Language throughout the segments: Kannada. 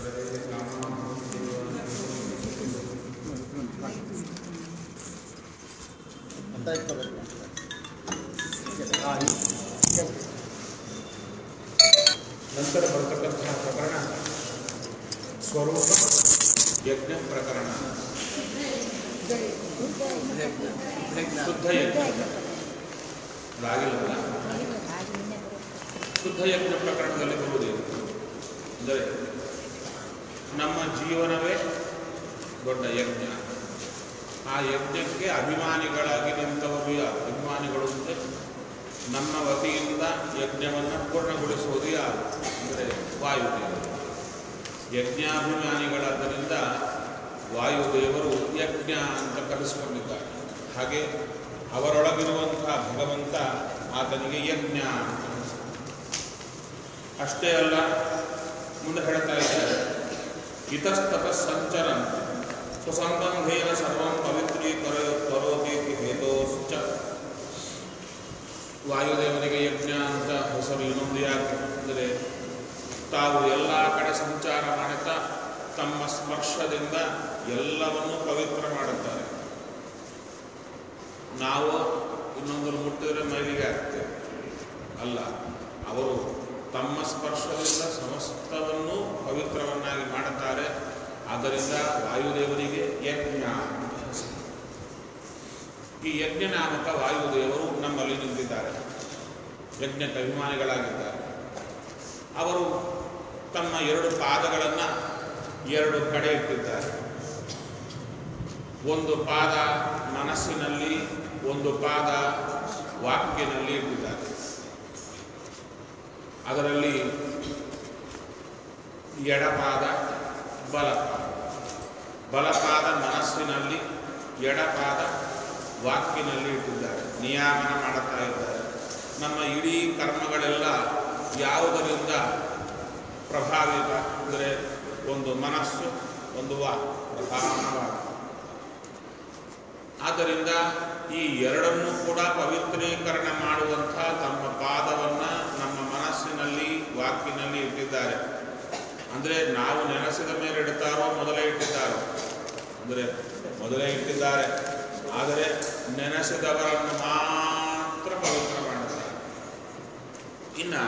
ಅಂತ ಇಟ್ಕೋಬೇಕು ನಂತರ ಬರ್ತಕ್ಕಂತಹ ಪ್ರಕರಣ ಸ್ವರೂಪ ಯಜ್ಞ ಪ್ರಕರಣ ಶುದ್ಧ ಯಜ್ಞ ಅದಾಗಿಲ್ಲವಲ್ಲ ಶುದ್ಧ ಯಜ್ಞ ಪ್ರಕರಣದಲ್ಲಿ ಬರುವುದೇನು ಅಂದರೆ ನಮ್ಮ ಜೀವನವೇ ದೊಡ್ಡ ಯಜ್ಞ ಆ ಯಜ್ಞಕ್ಕೆ ಅಭಿಮಾನಿಗಳಾಗಿ ನಿಂತವರು ಯಾರು ಅಭಿಮಾನಿಗಳು ಅಂದರೆ ನಮ್ಮ ವತಿಯಿಂದ ಯಜ್ಞವನ್ನು ಪೂರ್ಣಗೊಳಿಸುವುದು ಯಾರು ಅಂದರೆ ವಾಯುದೇವರು ಯಜ್ಞಾಭಿಮಾನಿಗಳಾದ್ದರಿಂದ ವಾಯುದೇವರು ಯಜ್ಞ ಅಂತ ಕರೆಸಿಕೊಂಡಿದ್ದಾರೆ ಹಾಗೆ ಅವರೊಳಗಿರುವಂತಹ ಭಗವಂತ ಆತನಿಗೆ ಯಜ್ಞ ಅಂತ ಹೆಸರು. ಅಷ್ಟೇ ಅಲ್ಲ ಮುಂದೆ ಹೇಳ್ತಾ ಇದ್ದಾರೆ ಇತಸ್ತತ ಸಂಚರನ್ ಸುಸಂಬಂಧೇನ ಸರ್ವಂ ಪವಿತ್ರೀಕರ ಕರೋತೀತಿ ಹೇತೋಶ್ಚ ವಾಯುದೇವನಿಗೆ ಯಜ್ಞ ಅಂತ ಹೆಸರು ಇನ್ನೊಂದು ಯಾಕೆ ಅಂದರೆ ತಾವು ಎಲ್ಲ ಕಡೆ ಸಂಚಾರ ಮಾಡುತ್ತಾ ತಮ್ಮ ಸ್ಪರ್ಶದಿಂದ ಎಲ್ಲವನ್ನೂ ಪವಿತ್ರ ಮಾಡುತ್ತಾರೆ ನಾವು ಇನ್ನೊಂದನ್ನು ಮುಟ್ಟಿದರೆ ಮೈಲಿಗೆ ಆಗ್ತೇವೆ ಅಲ್ಲ ಅವರು ತಮ್ಮ ಸ್ಪರ್ಶದಿಂದ ಸಮಸ್ತವನ್ನು ಪವಿತ್ರವನ್ನಾಗಿ ಮಾಡುತ್ತಾರೆ ಆದ್ದರಿಂದ ವಾಯುದೇವರಿಗೆ ಯಜ್ಞ ಅಂತ ಹೆಸರು ಈ ಯಜ್ಞ ನಾಮಕ ವಾಯುದೇವರು ನಮ್ಮಲ್ಲಿ ನಿಂತಿದ್ದಾರೆ ಯಜ್ಞಕ್ಕೆ ಅಭಿಮಾನಿಗಳಾಗಿದ್ದಾರೆ ಅವರು ತಮ್ಮ ಎರಡು ಪಾದಗಳನ್ನು ಎರಡು ಕಡೆ ಇಟ್ಟಿದ್ದಾರೆ ಒಂದು ಪಾದ ಮನಸ್ಸಿನಲ್ಲಿ ಒಂದು ಪಾದ ವಾಕ್ಯನಲ್ಲಿ ಇಟ್ಟಿದ್ದಾರೆ ಅದರಲ್ಲಿ ಎಡಪಾದ ಬಲಪಾದ ಬಲಪಾದ ಮನಸ್ಸಿನಲ್ಲಿ ಎಡಪಾದ ವಾಕ್ಯನಲ್ಲಿ ಇಟ್ಟಿದ್ದಾರೆ ನಿಯಾಮನ ಮಾಡುತ್ತಾ ಇದ್ದಾರೆ ನಮ್ಮ ಇಡೀ ಕರ್ಮಗಳೆಲ್ಲ ಯಾವುದರಿಂದ ಪ್ರಭಾವಿತ ಅಂದರೆ ಒಂದು ಮನಸ್ಸು ಒಂದು ವಾಕ್ ಪ್ರಧಾನವಾದ ಆದ್ದರಿಂದ ಈ ಎರಡನ್ನೂ ಕೂಡ ಪವಿತ್ರೀಕರಣ ಮಾಡುವಂಥ ತಮ್ಮ ಪಾದವನ್ನು ನಮ್ಮ ಮನಸ್ಸಿನಲ್ಲಿ ವಾಕಿನಲ್ಲಿ ಇಟ್ಟಿದ್ದಾರೆ ಅಂದರೆ ನಾವು ನೆನೆಸಿದ ಮೇಲೆ ಇಡ್ತಾರೋ ಮೊದಲೇ ಇಟ್ಟಿದ್ದಾರೋ ಅಂದರೆ ಮೊದಲೇ ಇಟ್ಟಿದ್ದಾರೆ ಆದರೆ ನೆನೆಸಿದವರನ್ನು ಮಾತ್ರ ಪವಿತ್ರ ಮಾಡುತ್ತಾರೆ ಇನ್ನು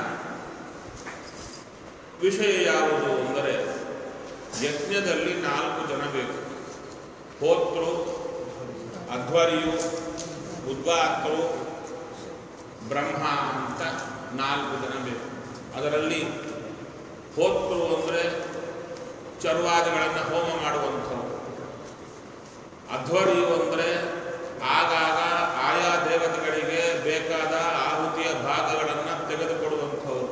ವಿಷಯ ಯಾವುದು ಅಂದರೆ ಯಜ್ಞದಲ್ಲಿ ನಾಲ್ಕು ಜನ ಬೇಕು ಹೋತೃ ಅಧ್ವರ್ಯು ಉದ್ಗಾತೃ ಬ್ರಹ್ಮ ಅಂತ ನಾಲ್ಕು ಜನ ಬೇಕು ಅದರಲ್ಲಿ ಹೋತೃ ಅಂದರೆ ಚರ್ವಾದಿಗಳನ್ನು ಹೋಮ ಮಾಡುವಂಥವು ಅಧ್ವರ್ಯು ಅಂದರೆ ಆಗಾಗ ಆಯಾ ದೇವತೆಗಳಿಗೆ ಬೇಕಾದ ಆಹುತಿಯ ಭಾಗಗಳನ್ನು ತೆಗೆದುಕೊಡುವಂಥವ್ರು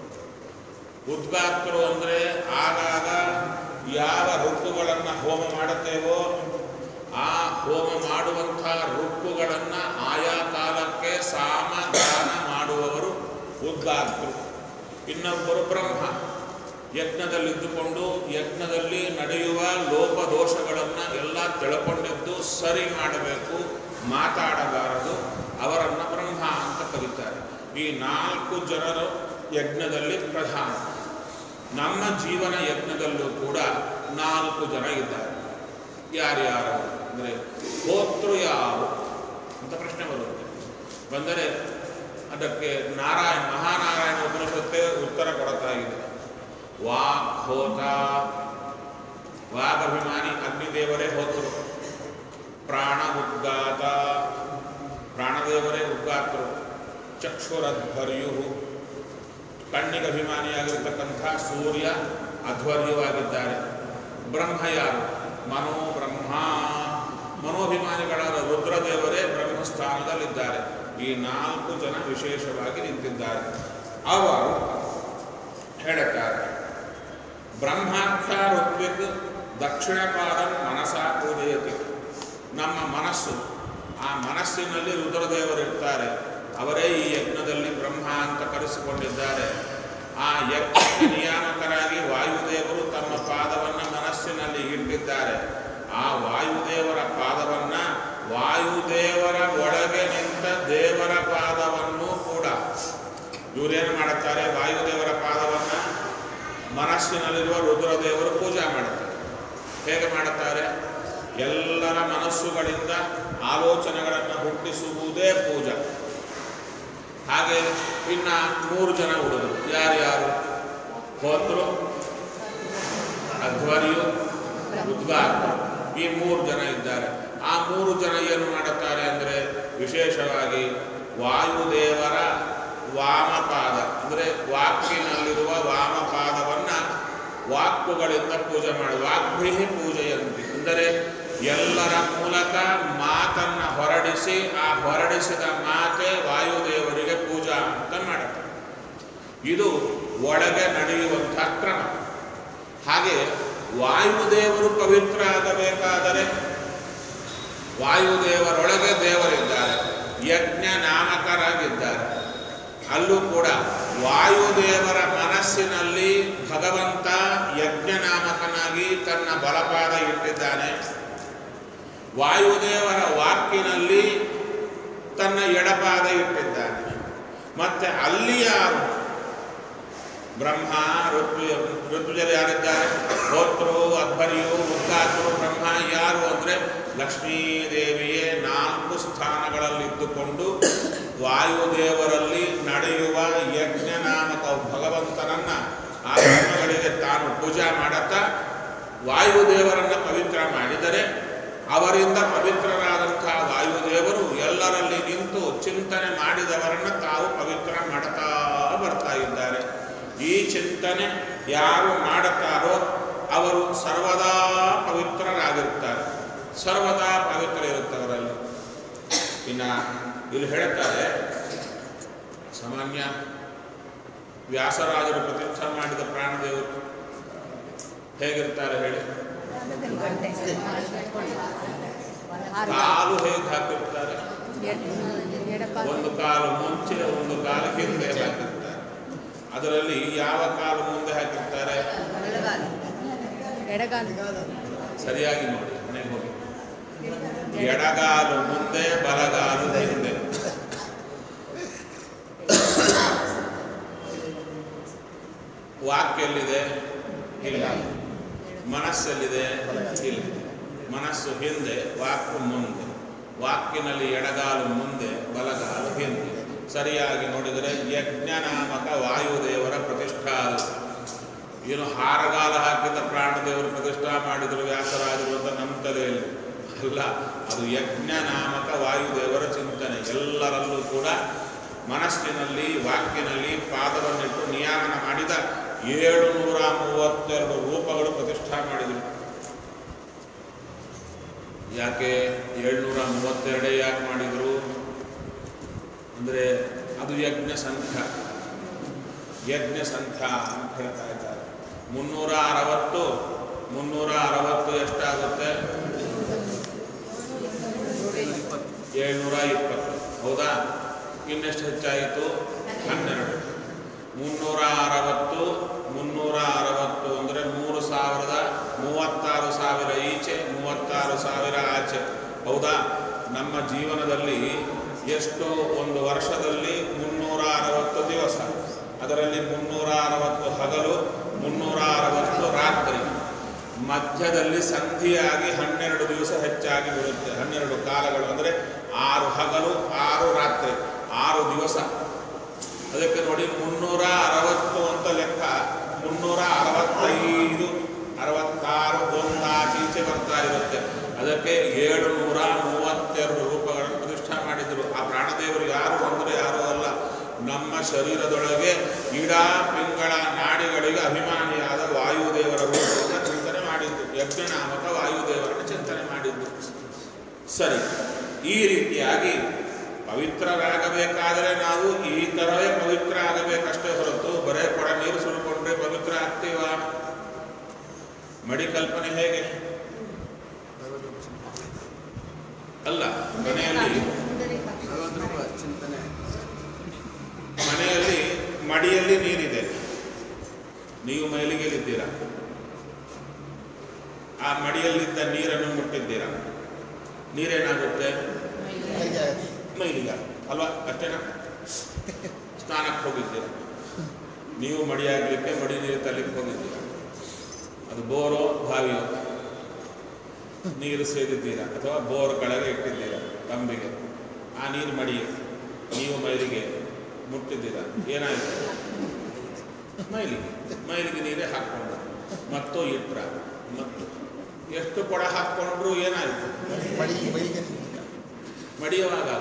ಉದ್ಗಾತರು ಅಂದರೆ ಆಗಾಗ ಯಾವ ಋತುಗಳನ್ನು ಹೋಮ ಮಾಡುತ್ತೇವೋ ಆ ಹೋಮ ಮಾಡುವಂಥ ಋತುಗಳನ್ನು ಆಯಾ ಕಾಲಕ್ಕೆ ಸಾಮಗಾನ ಮಾಡುವವರು ಉದ್ಗಾತರು ಇನ್ನೊಬ್ಬರು ಬ್ರಹ್ಮ ಯಜ್ಞದಲ್ಲಿದ್ದುಕೊಂಡು ಯಜ್ಞದಲ್ಲಿ ನಡೆಯುವ ಲೋಪದೋಷಗಳನ್ನು ಎಲ್ಲ ತಿಳ್ಕೊಂಡಿದ್ದು ಸರಿ ಮಾಡಬೇಕು ಮಾತಾಡಬಾರದು ಅವರನ್ನು ಬ್ರಹ್ಮ ಅಂತ ಕರೀತಾರೆ ಈ ನಾಲ್ಕು ಜನರು ಯಜ್ಞದಲ್ಲಿ ಪ್ರಧಾನ ನಮ್ಮ ಜೀವನ ಯಜ್ಞದಲ್ಲೂ ಕೂಡ ನಾಲ್ಕು ಜನ ಇದ್ದಾರೆ ಯಾರ್ಯಾರು ಅಂದರೆ ಹೋತೃ ಯಾರು ಅಂತ ಪ್ರಶ್ನೆ ಬರುತ್ತೆ ಬಂದರೆ ಅದಕ್ಕೆ ನಾರಾಯಣ ಮಹಾನಾರಾಯಣ ಉಪನಿಷತ್ತೇ ಉತ್ತರ ಕೊಡ್ತಾ ಇದೆ ವಾಕ್ ಹೋತ ವಾಗಭಿಮಾನಿ ಅಗ್ನಿದೇವರೇ ಹೋತರು ಪ್ರಾಣ ಉದ್ಗಾತ ಪ್ರಾಣದೇವರೇ ಉದ್ಗಾತರು ಚಕ್ಷುರಧ್ವರ್ಯು ಕಣ್ಣಿಗೆ ಅಭಿಮಾನಿಯಾಗಿರ್ತಕ್ಕಂಥ ಸೂರ್ಯ ಅಧ್ವರ್ಯವಾಗಿದ್ದಾರೆ ಬ್ರಹ್ಮ ಯಾರು ಮನೋಬ್ರಹ್ಮ ಮನೋಭಿಮಾನಿಗಳಾದ ರುದ್ರದೇವರೇ ಬ್ರಹ್ಮಸ್ಥಾನದಲ್ಲಿದ್ದಾರೆ ಈ ನಾಲ್ಕು ಜನ ವಿಶೇಷವಾಗಿ ನಿಂತಿದ್ದಾರೆ ಅವರು ಹೇಳುತ್ತಾರೆ ಬ್ರಹ್ಮಾಖ್ಯ ಋತ್ವಿಕ್ ದಕ್ಷಿಣ ಪಾದ ಮನಸ ಪೂಜೆಯತಿ ನಮ್ಮ ಮನಸ್ಸು ಆ ಮನಸ್ಸಿನಲ್ಲಿ ರುದ್ರದೇವರಿರ್ತಾರೆ ಅವರೇ ಈ ಯಜ್ಞದಲ್ಲಿ ಬ್ರಹ್ಮ ಅಂತ ಕರೆಸಿಕೊಂಡಿದ್ದಾರೆ ಆ ಯಜ್ಞ ನಿಯಾಮಕರಾಗಿ ವಾಯುದೇವರು ತಮ್ಮ ಪಾದವನ್ನು ಮನಸ್ಸಿನಲ್ಲಿ ಇಟ್ಟಿದ್ದಾರೆ ಆ ವಾಯುದೇವರ ಪಾದವನ್ನ ವಾಯುದೇವರ ಒಳಗೆ ನಿಂತ ದೇವರ ಪಾದವನ್ನು ಕೂಡ ಇವರೇನು ಮಾಡುತ್ತಾರೆ ವಾಯುದೇವರ ಪಾದವನ್ನ ಮನಸ್ಸಿನಲ್ಲಿರುವ ರುದ್ರದೇವರು ಪೂಜೆ ಮಾಡುತ್ತಾರೆ ಹೇಗೆ ಮಾಡುತ್ತಾರೆ ಎಲ್ಲರ ಮನಸ್ಸುಗಳಿಂದ ಆಲೋಚನೆಗಳನ್ನು ಹುಟ್ಟಿಸುವುದೇ ಪೂಜಾ ಹಾಗೆ ಇನ್ನ ಮೂರು ಜನ ಹುಡುಗರು ಯಾರ್ಯಾರು ಹೋದ್ರು ಅಧ್ವರ್ಯು ಉದ್ಗಾರ ಈ ಮೂರು ಜನ ಇದ್ದಾರೆ ಆ ಮೂರು ಜನ ಏನು ಮಾಡುತ್ತಾರೆ ಅಂದರೆ ವಿಶೇಷವಾಗಿ ವಾಯುದೇವರ ವಾಮಪಾದ ಅಂದರೆ ವಾಕಿನಲ್ಲಿರುವ ವಾಮಪಾದವನ್ನ ವಾಕ್ಕುಗಳಿಂದ ಪೂಜೆ ಮಾಡಿ ವಾಗ್ಭಿ ಪೂಜೆಯಂತೆ ಅಂದರೆ ಎಲ್ಲರ ಮೂಲಕ ಮಾತನ್ನ ಹೊರಡಿಸಿ ಆ ಹೊರಡಿಸಿದ ಮಾತೆ ವಾಯುದೇವರಿಗೆ ಪೂಜಾ ಅಂತ ಮಾಡುತ್ತಾರೆ ಇದು ಒಳಗೆ ನಡೆಯುವಂಥ ಕ್ರಮ ಹಾಗೆ ವಾಯುದೇವರು ಪವಿತ್ರ ಆಗಬೇಕಾದರೆ ವಾಯುದೇವರೊಳಗೆ ದೇವರಿದ್ದಾರೆ ಯಜ್ಞ ನಾಮಕರಾಗಿದ್ದಾರೆ ಅಲ್ಲೂ ಕೂಡ ವಾಯುದೇವರ ಮನಸ್ಸಿನಲ್ಲಿ ಭಗವಂತ ಯಜ್ಞ ನಾಮಕನಾಗಿ ತನ್ನ ಬಲಪಾದ ಇಟ್ಟಿದ್ದಾನೆ ವಾಯುದೇವರ ವಾಕಿನಲ್ಲಿ ತನ್ನ ಎಡಪಾದ ಇಟ್ಟಿದ್ದಾನೆ ಮತ್ತೆ ಅಲ್ಲಿ ಯಾರು ಬ್ರಹ್ಮ ಋತು ಋತುಜರು ಯಾರಿದ್ದಾರೆ ಹೋತ್ರು ಅಧ್ವರ್ಯು ಉದ್ಗಾತರು ಬ್ರಹ್ಮ ಯಾರು ಅಂದರೆ ಲಕ್ಷ್ಮೀದೇವಿಯೇ ನಾಲ್ಕು ಸ್ಥಾನಗಳಲ್ಲಿದ್ದುಕೊಂಡು ವಾಯುದೇವರಲ್ಲಿ ನಡೆಯುವ ಯಜ್ಞ ನಾಮಕ ಭಗವಂತನನ್ನ ಆ ಕರ್ಮಗಳಿಗೆ ತಾನು ಪೂಜಾ ಮಾಡುತ್ತಾ ವಾಯುದೇವರನ್ನ ಪವಿತ್ರ ಮಾಡಿದರೆ ಅವರಿಂದ ಪವಿತ್ರರಾದಂತಹ ವಾಯುದೇವರು ಎಲ್ಲರಲ್ಲಿ ನಿಂತು ಚಿಂತನೆ ಮಾಡಿದವರನ್ನ ತಾವು ಪವಿತ್ರ ಮಾಡುತ್ತಾ ಬರ್ತಾ ಇದ್ದಾರೆ ಈ ಚಿಂತನೆ ಯಾರು ಮಾಡುತ್ತಾರೋ ಅವರು ಸರ್ವದಾ ಪವಿತ್ರರಾಗಿರುತ್ತಾರೆ ಸರ್ವದಾ ಪವಿತ್ರ ಇರುತ್ತವರಲ್ಲಿ ಇನ್ನ ಇಲ್ಲಿ ಹೇಳ್ತಾರೆ ಸಾಮಾನ್ಯ ವ್ಯಾಸರಾಜರು ಪ್ರತಿಷ್ಠಾ ಮಾಡಿದ ಪ್ರಾಣದೇವರು ಹೇಗಿರ್ತಾರೆ ಹೇಳಿ ಕಾಲು ಹೇಗೆ ಹಾಕಿರ್ತಾರೆ ಒಂದು ಕಾಲು ಮುಂಚೆ ಒಂದು ಕಾಲು ಹಿಂದೆ ಹಾಕಿರ್ತಾರೆ ಅದರಲ್ಲಿ ಯಾವ ಕಾಲು ಮುಂದೆ ಹಾಕಿರ್ತಾರೆ ಎಡಗಾಲು ಸರಿಯಾಗಿ ನೋಡಿ ಮನೆಗೆ ಹೋಗಿ ಎಡಗಾಲು ಮುಂದೆ ಬಲಗಾಲು ಹಿಂದೆ ವಾಕ್ಯಲ್ಲಿದೆ ಇಲ್ಲ ಮನಸ್ಸಲ್ಲಿದೆ ಇಲ್ಲ ಮನಸ್ಸು ಹಿಂದೆ ವಾಕ್ ಮುಂದೆ ವಾಕ್ಯನಲ್ಲಿ ಎಡಗಾಲು ಮುಂದೆ ಬಲಗಾಲು ಹಿಂದೆ ಸರಿಯಾಗಿ ನೋಡಿದರೆ ಯಜ್ಞ ನಾಮಕ ವಾಯುದೇವರ ಪ್ರತಿಷ್ಠಾ ಅದು. ಏನು ಹಾರಗಾಲ ಹಾಕಿದ ಪ್ರಾಣದೇವರು ಪ್ರತಿಷ್ಠಾ ಮಾಡಿದರು ವ್ಯಾಸರಾಜರು ಅಂತ ನಮ್ಮ ತಲೆಯಲ್ಲಿ ಅಲ್ಲ ಅದು ಯಜ್ಞ ನಾಮಕ ವಾಯುದೇವರ ಚಿಂತನೆ ಎಲ್ಲರಲ್ಲೂ ಕೂಡ ಮನಸ್ಸಿನಲ್ಲಿ ವಾಕ್ಯನಲ್ಲಿ ಪಾದವನ್ನಿಟ್ಟು ನಿಯಾಮನ ಮಾಡಿದ ಏಳು ನೂರ ಮೂವತ್ತೆರಡು ರೂಪಗಳು ಪ್ರತಿಷ್ಠಾ ಮಾಡಿದರು ಯಾಕೆ ಏಳ್ನೂರ ಮೂವತ್ತೆರಡೇ ಯಾಕೆ ಮಾಡಿದರು ಅಂದರೆ ಅದು ಯಜ್ಞ ಸಂಖ್ಯ ಯಜ್ಞ ಸಂಖ್ಯ ಅಂತ ಹೇಳ್ತಾ ಇದ್ದಾರೆ ಮುನ್ನೂರ ಅರವತ್ತು ಮುನ್ನೂರ ಅರವತ್ತು ಎಷ್ಟಾಗುತ್ತೆ ಏಳ್ನೂರ ಇಪ್ಪತ್ತು ಹೌದಾ ಇನ್ನೆಷ್ಟು ಹೆಚ್ಚಾಯಿತು ಹನ್ನೆರಡು ಮುನ್ನೂರ ಅರವತ್ತು ಮುನ್ನೂರ ಅರವತ್ತು ಅಂದರೆ ಮೂರು ಸಾವಿರದ ಮೂವತ್ತಾರು ಸಾವಿರ ಈಚೆ ಮೂವತ್ತಾರು ಸಾವಿರ ಆಚೆ ಹೌದಾ ನಮ್ಮ ಜೀವನದಲ್ಲಿ ಎಷ್ಟು ಒಂದು ವರ್ಷದಲ್ಲಿ ಮುನ್ನೂರ ಅರವತ್ತು ದಿವಸ ಅದರಲ್ಲಿ ಮುನ್ನೂರ ಅರವತ್ತು ಹಗಲು ಮುನ್ನೂರ ಅರವತ್ತು ರಾತ್ರಿ ಮಧ್ಯದಲ್ಲಿ ಸಂಧಿಯಾಗಿ ಹನ್ನೆರಡು ದಿವಸ ಹೆಚ್ಚಾಗಿ ಬರುತ್ತೆ ಹನ್ನೆರಡು ಕಾಲಗಳು ಅಂದರೆ ಆರು ಹಗಲು ಆರು ರಾತ್ರಿ ಆರು ದಿವಸ ಅದಕ್ಕೆ ನೋಡಿ ಮುನ್ನೂರ ಅರವತ್ತು ಅಂತ ಲೆಕ್ಕ ಮುನ್ನೂರ ಅರವತ್ತೈದು ಅರವತ್ತಾರು ಒಂದಾಚೀಚೆ ಬರ್ತಾ ಇರುತ್ತೆ ಅದಕ್ಕೆ ಏಳು ನೂರ ಮೂವತ್ತೆರಡು ರೂಪಗಳನ್ನು ಪ್ರತಿಷ್ಠಾ ಮಾಡಿದರು ಆ ಪ್ರಾಣದೇವರು ಯಾರು ಅಂದರೆ ಯಾರೂ ಅಲ್ಲ ನಮ್ಮ ಶರೀರದೊಳಗೆ ಇಡ ಪಿಂಗಳ ನಾಡಿಗಳಿಗೆ ಅಭಿಮಾನಿಯಾದ ವಾಯುದೇವರ ರೂಪವನ್ನು ಚಿಂತನೆ ಮಾಡಿದ್ದು ಯಜ್ಞನಾಮಕ ವಾಯುದೇವರನ್ನು ಚಿಂತನೆ ಮಾಡಿದ್ದು ಸರಿ ಈ ರೀತಿಯಾಗಿ ಪವಿತ್ರರಾಗಬೇಕಾದರೆ ನಾವು ಈ ಥರವೇ ಪವಿತ್ರ ಆಗಬೇಕಷ್ಟೇ ಹೊರತು ಬರೇ ಕೊಡ ನೀರು ಸುಳ್ಕೊಂಡ್ರೆ ಪವಿತ್ರ ಆಗ್ತೀವ ಮಡಿ ಕಲ್ಪನೆ ಹೇಗೆ ಅಲ್ಲ ಮನೆಯಲ್ಲಿ ಚಿಂತನೆ ಮನೆಯಲ್ಲಿ ಮಡಿಯಲ್ಲಿ ನೀರಿದೆ ನೀವು ಮೈಲಿಗೆಲಿದ್ದೀರಾ ಆ ಮಡಿಯಲ್ಲಿದ್ದ ನೀರನ್ನು ಮುಟ್ಟಿದ್ದೀರಾ ನೀರೇನಾಗುತ್ತೆ ಹೇಗೆ ಮೈಲಿಗ ಅಲ್ವಾ ಅಷ್ಟೇನಾ ಸ್ನಾನಕ್ಕೆ ಹೋಗಿದ್ದೀರ ನೀವು ಮಡಿಯಾಗಲಿಕ್ಕೆ ಮಡಿ ನೀರು ತರಲಿಕ್ಕೆ ಹೋಗಿದ್ದೀರ ಅದು ಬೋರೋ ಬಾವಿಯೋ ನೀರು ಸೇದಿದ್ದೀರಾ ಅಥವಾ ಬೋರ್ ಕೆಳಗೆ ಇಟ್ಟಿದ್ದೀರಾ ತಂಬಿಗೆ ಆ ನೀರು ಮಡಿ ನೀವು ಮೈಲಿಗೆ ಮುಟ್ಟಿದ್ದೀರಾ ಏನಾಯಿತು ಮೈಲಿಗೆ ಮೈಲಿಗೆ ನೀರೇ ಹಾಕ್ಕೊಂಡು ಮತ್ತು ಇಟ್ರ ಮತ್ತು ಎಷ್ಟು ಕೊಡ ಹಾಕ್ಕೊಂಡ್ರು ಏನಾಯಿತು ಮಡಿ ಮಡಿಗೆ ಮಡಿಯುವಾಗ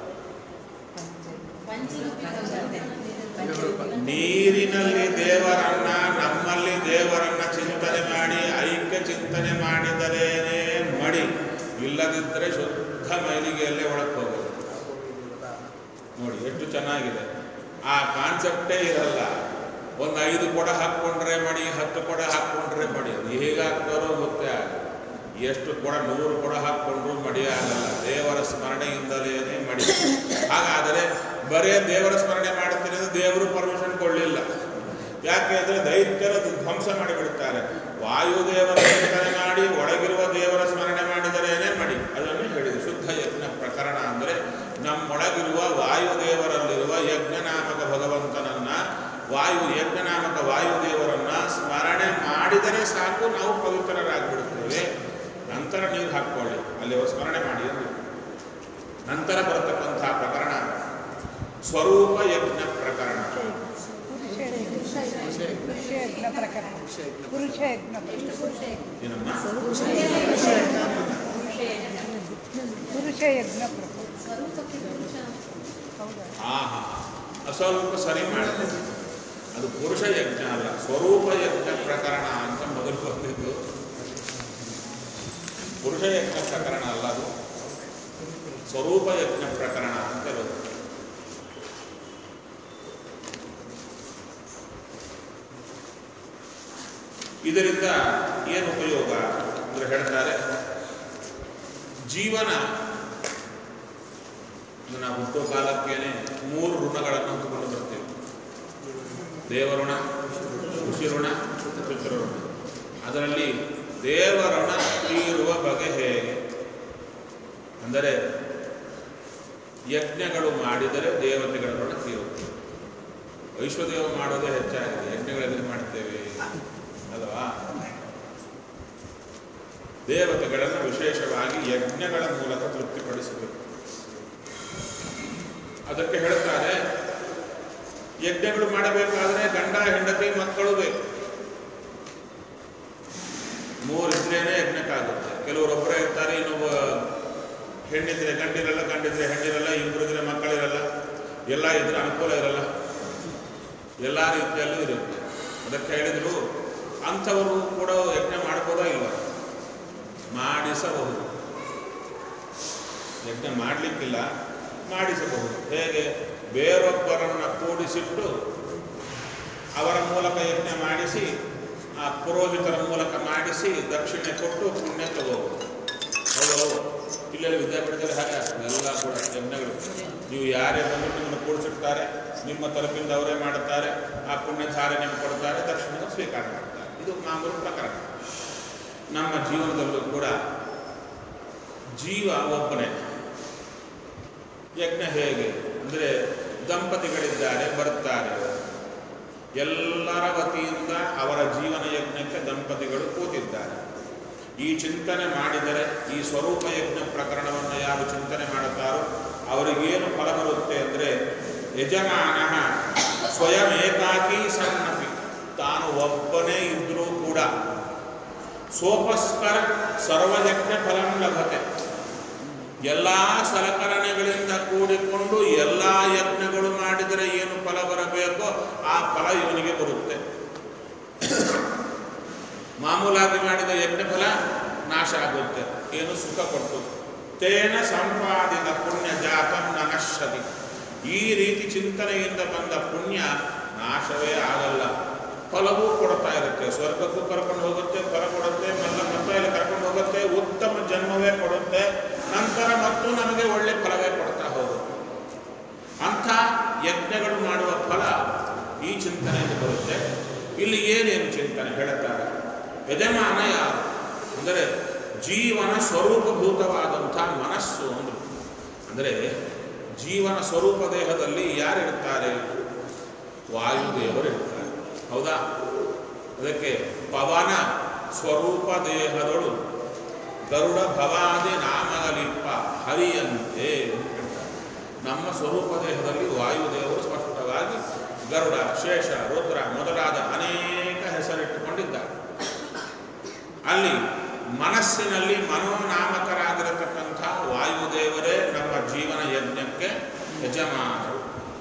ನೀರಿನಲ್ಲಿ ದೇವರನ್ನ ನಮ್ಮಲ್ಲಿ ದೇವರನ್ನ ಚಿಂತನೆ ಮಾಡಿ ಐಕ್ಯ ಚಿಂತನೆ ಮಾಡಿದರೇನೆ ಮಡಿ ಇಲ್ಲದಿದ್ದರೆ ಶುದ್ಧ ಮೈಲಿಗೆಯಲ್ಲೇ ಒಳಗೆ ಹೋಗೋದು ನೋಡಿ ಎಷ್ಟು ಚೆನ್ನಾಗಿದೆ ಆ ಕಾನ್ಸೆಪ್ಟೇ ಇರಲ್ಲ ಒಂದು ಐದು ಕೊಡ ಹಾಕ್ಕೊಂಡ್ರೆ ಮಡಿ ಹತ್ತು ಕೊಡ ಹಾಕ್ಕೊಂಡ್ರೆ ಮಡಿ ಅದು ಹೇಗೆ ಹಾಕ್ತಾರೋ ಗೊತ್ತೇ ಆಗಲ್ಲ ಎಷ್ಟು ಕೊಡ ನೂರು ಕೊಡ ಹಾಕ್ಕೊಂಡ್ರು ಮಡಿ ಆಗಲ್ಲ ದೇವರ ಸ್ಮರಣೆಯಿಂದಲೇ ಮಡಿ ಹಾಗಾದರೆ ಬರೇ ದೇವರ ಸ್ಮರಣೆ ಮಾಡುತ್ತೇನೆ ಅಂದ್ರೆ ದೇವರು ಪರ್ಮಿಷನ್ ಕೊಡಲಿಲ್ಲ ಯಾಕೆ ಅಂದರೆ ದೈತ್ಯರ ಧ್ವಂಸ ಮಾಡಿಬಿಡ್ತಾರೆ ವಾಯುದೇವರ ಚಿಂತನೆ ಮಾಡಿ ಒಳಗಿರುವ ದೇವರ ಸ್ಮರಣೆ ಮಾಡಿದರೇನೆ ಮಡಿ ಅದನ್ನು ಹೇಳಿದೆ ಶುದ್ಧ ಯಜ್ಞ ಪ್ರಕರಣ ಅಂದರೆ ನಮ್ಮೊಳಗಿರುವ ವಾಯುದೇವರಲ್ಲಿರುವ ಯಜ್ಞನಾಮಕ ಭಗವಂತನನ್ನ ವಾಯು ಯಜ್ಞನಾಮಕ ವಾಯುದೇವರನ್ನ ಸ್ಮರಣೆ ಮಾಡಿದರೆ ಸಾಕು ನಾವು ಪವಿತ್ರರಾಗ್ಬಿಡುತ್ತೇವೆ ನಂತರ ನೀರು ಹಾಕ್ಕೊಳ್ಳಿ ಅಲ್ಲಿ ಅವರು ಸ್ಮರಣೆ ಮಾಡಿ ಅಂದ್ರು. ನಂತರ ಬರತಕ್ಕಂತಹ ಪ್ರಕರಣ ಸ್ವರೂಪ ಯಜ್ಞ ಪ್ರಕರಣ ಪುರುಷ ಯಜ್ಞ ಪ್ರಕರಣ ಪುರುಷ ಯಜ್ಞ ಏನಮ್ಮ ಪುರುಷ ಯಜ್ಞ ಪ್ರಕರಣ ಹೌದಾ ಆಹಾ ಅಸ್ವಲ್ಪ ಸರಿ ಮಾಡಿದೆ ಅದು ಪುರುಷ ಯಜ್ಞ ಅಲ್ಲ ಸ್ವರೂಪ ಯಜ್ಞ ಪ್ರಕರಣ ಅಂತ ಮೊದಲು ಬಂದಿದ್ದು ಪುರುಷ ಯಜ್ಞ ಪ್ರಕರಣ ಅಲ್ಲ ಅದು ಸ್ವರೂಪ ಯಜ್ಞ ಪ್ರಕರಣ ಅಂತ ಇರೋದು ಇದರಿಂದ ಏನು ಉಪಯೋಗ ಅಂದ್ರೆ ಹೇಳ್ತಾರೆ ಜೀವನ ಇದು ನಾವು ಹುಟ್ಟೋ ಕಾಲಕ್ಕೇನೆ ಮೂರು ಋಣಗಳನ್ನು ಹೊಂದಿಕೊಂಡು ಬರ್ತೇವೆ ದೇವಋಣ ಋಷಿಋಣ ಪಿತೃಋಣ ಅದರಲ್ಲಿ ದೇವಋಣ ತೀರುವ ಬಗೆ ಹೇಗೆ ಅಂದರೆ ಯಜ್ಞಗಳು ಮಾಡಿದರೆ ದೇವತೆಗಳ ಋಣ ತೀರುತ್ತೆ ವೈಶ್ವದೇವ ಮಾಡೋದೇ ಹೆಚ್ಚಾಗಿದೆ ಯಜ್ಞಗಳಲ್ಲಿ ಮಾಡ್ತೇವೆ ಅಲ್ವಾ ದೇವತೆಗಳನ್ನು ವಿಶೇಷವಾಗಿ ಯಜ್ಞಗಳ ಮೂಲಕ ತೃಪ್ತಿಪಡಿಸಬೇಕು ಅದಕ್ಕೆ ಹೇಳ್ತಾರೆ ಯಜ್ಞಗಳು ಮಾಡಬೇಕಾದ್ರೆ ಗಂಡ ಹೆಂಡತಿ ಮಕ್ಕಳು ಬೇಕು ಮೂರಿದ್ರೇನೆ ಯಜ್ಞಕ್ಕಾಗುತ್ತೆ ಕೆಲವರೊಬ್ಬರೇ ಇರ್ತಾರೆ ಇನ್ನೊಬ್ಬ ಹೆಣ್ಣಿದ್ರೆ ಗಂಡಿರಲ್ಲ ಗಂಡಿದ್ರೆ ಹೆಣ್ಣಿರಲ್ಲ ಇಬ್ಬರಿದ್ರೆ ಮಕ್ಕಳಿರಲ್ಲ ಎಲ್ಲ ಇದ್ರೆ ಅನುಕೂಲ ಇರಲ್ಲ ಎಲ್ಲ ರೀತಿಯಲ್ಲೂ ಇರುತ್ತೆ ಅದಕ್ಕೆ ಹೇಳಿದ್ರು ಅಂಥವರು ಕೂಡ ಯಜ್ಞ ಮಾಡ್ಬೋದಾ ಇಲ್ವ ಮಾಡಿಸಬಹುದು ಯಜ್ಞ ಮಾಡಲಿಕ್ಕಿಲ್ಲ ಮಾಡಿಸಬಹುದು ಹೇಗೆ ಬೇರೊಬ್ಬರನ್ನು ಕೂಡಿಸಿಟ್ಟು ಅವರ ಮೂಲಕ ಯಜ್ಞ ಮಾಡಿಸಿ ಆ ಪುರೋಹಿತರ ಮೂಲಕ ಮಾಡಿಸಿ ದಕ್ಷಿಣೆ ಕೊಟ್ಟು ಪುಣ್ಯ ತಗೋಬಹುದು ಹೌದು ಹೌದು ಇಲ್ಲೆಲ್ಲ ವಿದ್ಯಾಪೀಠದಲ್ಲಿ ಹಾಗೆ ಆಗ್ತದೆ ಎಲ್ಲ ಕೂಡ ಯಜ್ಞಗಳು ನೀವು ಯಾರೇ ಬಂದು ನಿಮ್ಮನ್ನು ಕೂಡಿಸಿರ್ತಾರೆ ನಿಮ್ಮ ತರಪಿಂದ ಅವರೇ ಮಾಡುತ್ತಾರೆ ಆ ಪುಣ್ಯ ಧಾರೆ ನಿಮಗೆ ಕೊಡ್ತಾರೆ ದಕ್ಷಿಣ ಸ್ವೀಕಾರ ಮಾಡ್ತಾರೆ ಇದು ಮಾಮೂಲು ಪ್ರಕರಣ ನಮ್ಮ ಜೀವನದಲ್ಲೂ ಕೂಡ ಜೀವ ಒಬ್ಬನೇ ಯಜ್ಞ ಹೇಗೆ ಅಂದರೆ ದಂಪತಿಗಳಿದ್ದಾರೆ ಬರ್ತಾರೆ ಎಲ್ಲರ ವತಿಯಿಂದ ಅವರ ಜೀವನ ಯಜ್ಞಕ್ಕೆ ದಂಪತಿಗಳು ಕೂತಿದ್ದಾರೆ ಈ ಚಿಂತನೆ ಮಾಡಿದರೆ ಈ ಸ್ವರೂಪ ಯಜ್ಞ ಪ್ರಕರಣವನ್ನು ಯಾರು ಚಿಂತನೆ ಮಾಡುತ್ತಾರೋ ಅವರಿಗೇನು ಫಲ ಬರುತ್ತೆ ಅಂದರೆ ಯಜಮಾನ ಸ್ವಯಂ ಏಕಾಕಿ ಸನ್ನಪಿ ತಾನು ಒಬ್ಬನೇ ಇದ್ದರೂ ಕೂಡ ಸೋಪಸ್ಕರ ಸರ್ವಯಜ್ಞ ಫಲಂ ಲಭತೆ ಎಲ್ಲ ಸಲಕರಣೆಗಳಿಂದ ಕೂಡಿಕೊಂಡು ಎಲ್ಲ ಯಜ್ಞಗಳು ಮಾಡಿದರೆ ಏನು ಫಲ ಬರಬೇಕೋ ಆ ಫಲ ಇವನಿಗೆ ಬರುತ್ತೆ ಮಾಮೂಲಾಗಿ ಮಾಡಿದ ಯಜ್ಞ ಫಲ ನಾಶ ಆಗುತ್ತೆ ಏನು ಸುಖ ಕೊಟ್ಟು ತೇನ ಸಂಪಾದಿತ ಪುಣ್ಯ ಜಾತಂ ನ ನಶ್ಯತಿ ಈ ರೀತಿ ಚಿಂತನೆಯಿಂದ ಬಂದ ಪುಣ್ಯ ನಾಶವೇ ಆಗಲ್ಲ ಫಲವೂ ಕೊಡ್ತಾ ಇರುತ್ತೆ ಸ್ವರ್ಗಕ್ಕೂ ಕರ್ಕೊಂಡು ಹೋಗುತ್ತೆ ಫಲ ಕೊಡುತ್ತೆ ಮಲ್ಲ ಮತ್ತೆ ಇಲ್ಲಿ ಕರ್ಕೊಂಡು ಹೋಗುತ್ತೆ ಉತ್ತಮ ಜನ್ಮವೇ ಕೊಡುತ್ತೆ ನಂತರ ಮತ್ತು ನಮಗೆ ಒಳ್ಳೆ ಫಲವೇ ಕೊಡ್ತಾ ಹೋಗುತ್ತೆ ಅಂಥ ಯಜ್ಞಗಳು ಮಾಡುವ ಫಲ ಈ ಚಿಂತನೆಯಿಂದ ಬರುತ್ತೆ ಇಲ್ಲಿ ಏನೇನು ಚಿಂತನೆ ಹೇಳುತ್ತಾರೆ ಯಜಮಾನ ಯಾರು ಅಂದರೆ ಜೀವನ ಸ್ವರೂಪಭೂತವಾದಂಥ ಮನಸ್ಸು ಅಂದರು ಅಂದರೆ ಜೀವನ ಸ್ವರೂಪ ದೇಹದಲ್ಲಿ ಯಾರಿರ್ತಾರೆ ವಾಯುದೇವರು ಇರ್ತಾರೆ ಹೌದಾ ಅದಕ್ಕೆ ಪವನ ಸ್ವರೂಪ ದೇಹದೊಳು ಗರುಡ ಭವಾದಿ ನಾಮಗಲಿಪ್ಪ ಹರಿಯಂತೆ ಅಂತ ಹೇಳ್ತಾರೆ. ನಮ್ಮ ಸ್ವರೂಪ ದೇಹದಲ್ಲಿ ವಾಯುದೇವರು ಸ್ಪಷ್ಟವಾಗಿ ಗರುಡ ಶೇಷ ರುದ್ರ ಮೊದಲಾದ ಅನೇಕ ಹೆಸರಿಟ್ಟುಕೊಂಡಿದ್ದಾರೆ ಅಲ್ಲಿ ಮನಸ್ಸಿನಲ್ಲಿ ಮನೋನಾಮಕರಾಗಿರತಕ್ಕಂಥ ವಾಯುದೇವರೇ ನಮ್ಮ ಜೀವನ ಯಜ್ಞಕ್ಕೆ ಯಜಮಾನರು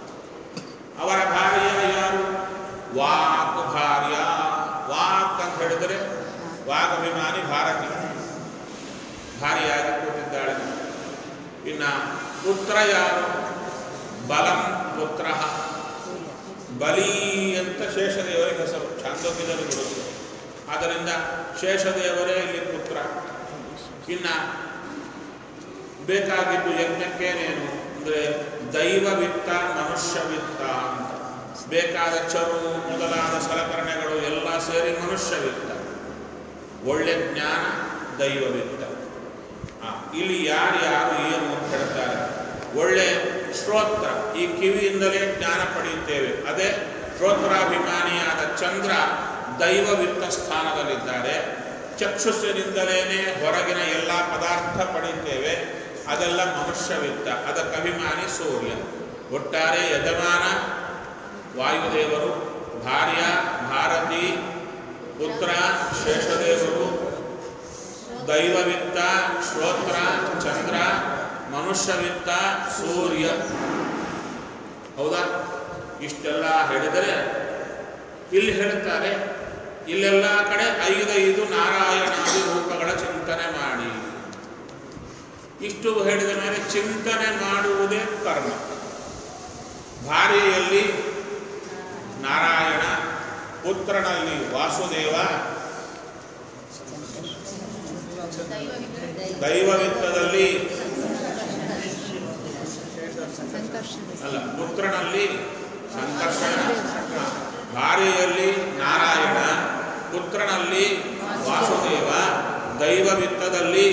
ಅವರ ಭಾರ್ಯ ಯಾರು ವಾಕ್ ಭಾರ್ಯ ವಾಕ್ ಅಂತ ಹೇಳಿದರೆ ವಾಗಭಿಮಾನಿ ಭಾರತಿ ಭಾರ್ಯಾಗಿ ಕೂತಿದ್ದಾಳೆ ಇನ್ನ ಪುತ್ರ ಯಾರು ಬಲಂ ಪುತ್ರ ಬಲಿ ಅಂತ ಶೇಷದೇವರಿಗೆ ಹೆಸರು ಛಾಂದೋಗ್ಯದಲ್ಲಿ ಬರುತ್ತದೆ ಆದ್ದರಿಂದ ಶೇಷದೇವರೇ ಇಲ್ಲಿ ಪುತ್ರ ಇನ್ನ ಬೇಕಾಗಿದ್ದು ಯಜ್ಞಕ್ಕೇನೇನು ಅಂದರೆ ದೈವವಿತ್ತ ಮನುಷ್ಯವಿತ್ತ ಅಂತ ಬೇಕಾದ ಚರು ಮೊದಲಾದ ಸಲಕರಣೆಗಳು ಎಲ್ಲ ಸೇರಿ ಮನುಷ್ಯವಿತ್ತ ಒಳ್ಳೆ ಜ್ಞಾನ ದೈವವಿತ್ತ ಆ, ಇಲ್ಲಿ ಯಾರ್ಯಾರು ಏನು ಅಂತ ಹೇಳ್ತಾರೆ ಒಳ್ಳೆ ಶ್ರೋತ್ರ ಈ ಕಿವಿಯಿಂದಲೇ ಜ್ಞಾನ ಪಡೆಯುತ್ತೇವೆ ಅದೇ ಶ್ರೋತ್ರಾಭಿಮಾನಿಯಾದ ಚಂದ್ರ ದೈವವಿತ್ತ ಸ್ಥಾನದಲ್ಲಿದ್ದಾರೆ ಚಕ್ಷುಸ್ಸಿನಿಂದಲೇ ಹೊರಗಿನ ಎಲ್ಲ ಪದಾರ್ಥ ಪಡೆಯುತ್ತೇವೆ ಅದೆಲ್ಲ ಮನುಷ್ಯವಿತ್ತ ಅದಕ್ಕೆ ಅಭಿಮಾನಿ ಸೂರ್ಯ ಒಟ್ಟಾರೆ ಯಜಮಾನ ವಾಯುದೇವರು ಭಾರ್ಯ ಭಾರತಿ ಪುತ್ರ ಶೇಷದೇವರು ದೈವವಿತ್ತ ಶ್ರೋತ್ರ ಚಂದ್ರ ಮನುಷ್ಯವಿತ್ತ ಸೂರ್ಯ ಹೌದಾ ಇಷ್ಟೆಲ್ಲ ಹೇಳಿದರೆ ಇಲ್ಲಿ ಹೇಳುತ್ತಾರೆ ಇಲ್ಲೆಲ್ಲ ಕಡೆ ಐದೈದು ನಾರಾಯಣಾದಿ ರೂಪಗಳ ಚಿಂತನೆ ಮಾಡಿ ಇಷ್ಟು ಹೇಳಿದ ಮೇಲೆ ಚಿಂತನೆ ಮಾಡುವುದೇ ಕರ್ಮ ಭಾರ್ಯೆಯಲ್ಲಿ ನಾರಾಯಣ ಪುತ್ರನಲ್ಲಿ ವಾಸುದೇವ ದೈವವಿತ್ತದಲ್ಲಿ ಅಲ್ಲ ಪುತ್ರನಲ್ಲಿ ಸಂಕರ್ಷಣ ಭಾರ್ಯೆಯಲ್ಲಿ ನಾರಾಯಣ ಪುತ್ರನಲ್ಲಿ ವಾಸುದೇವ ದೈವವಿತ್ತದಲ್ಲಿ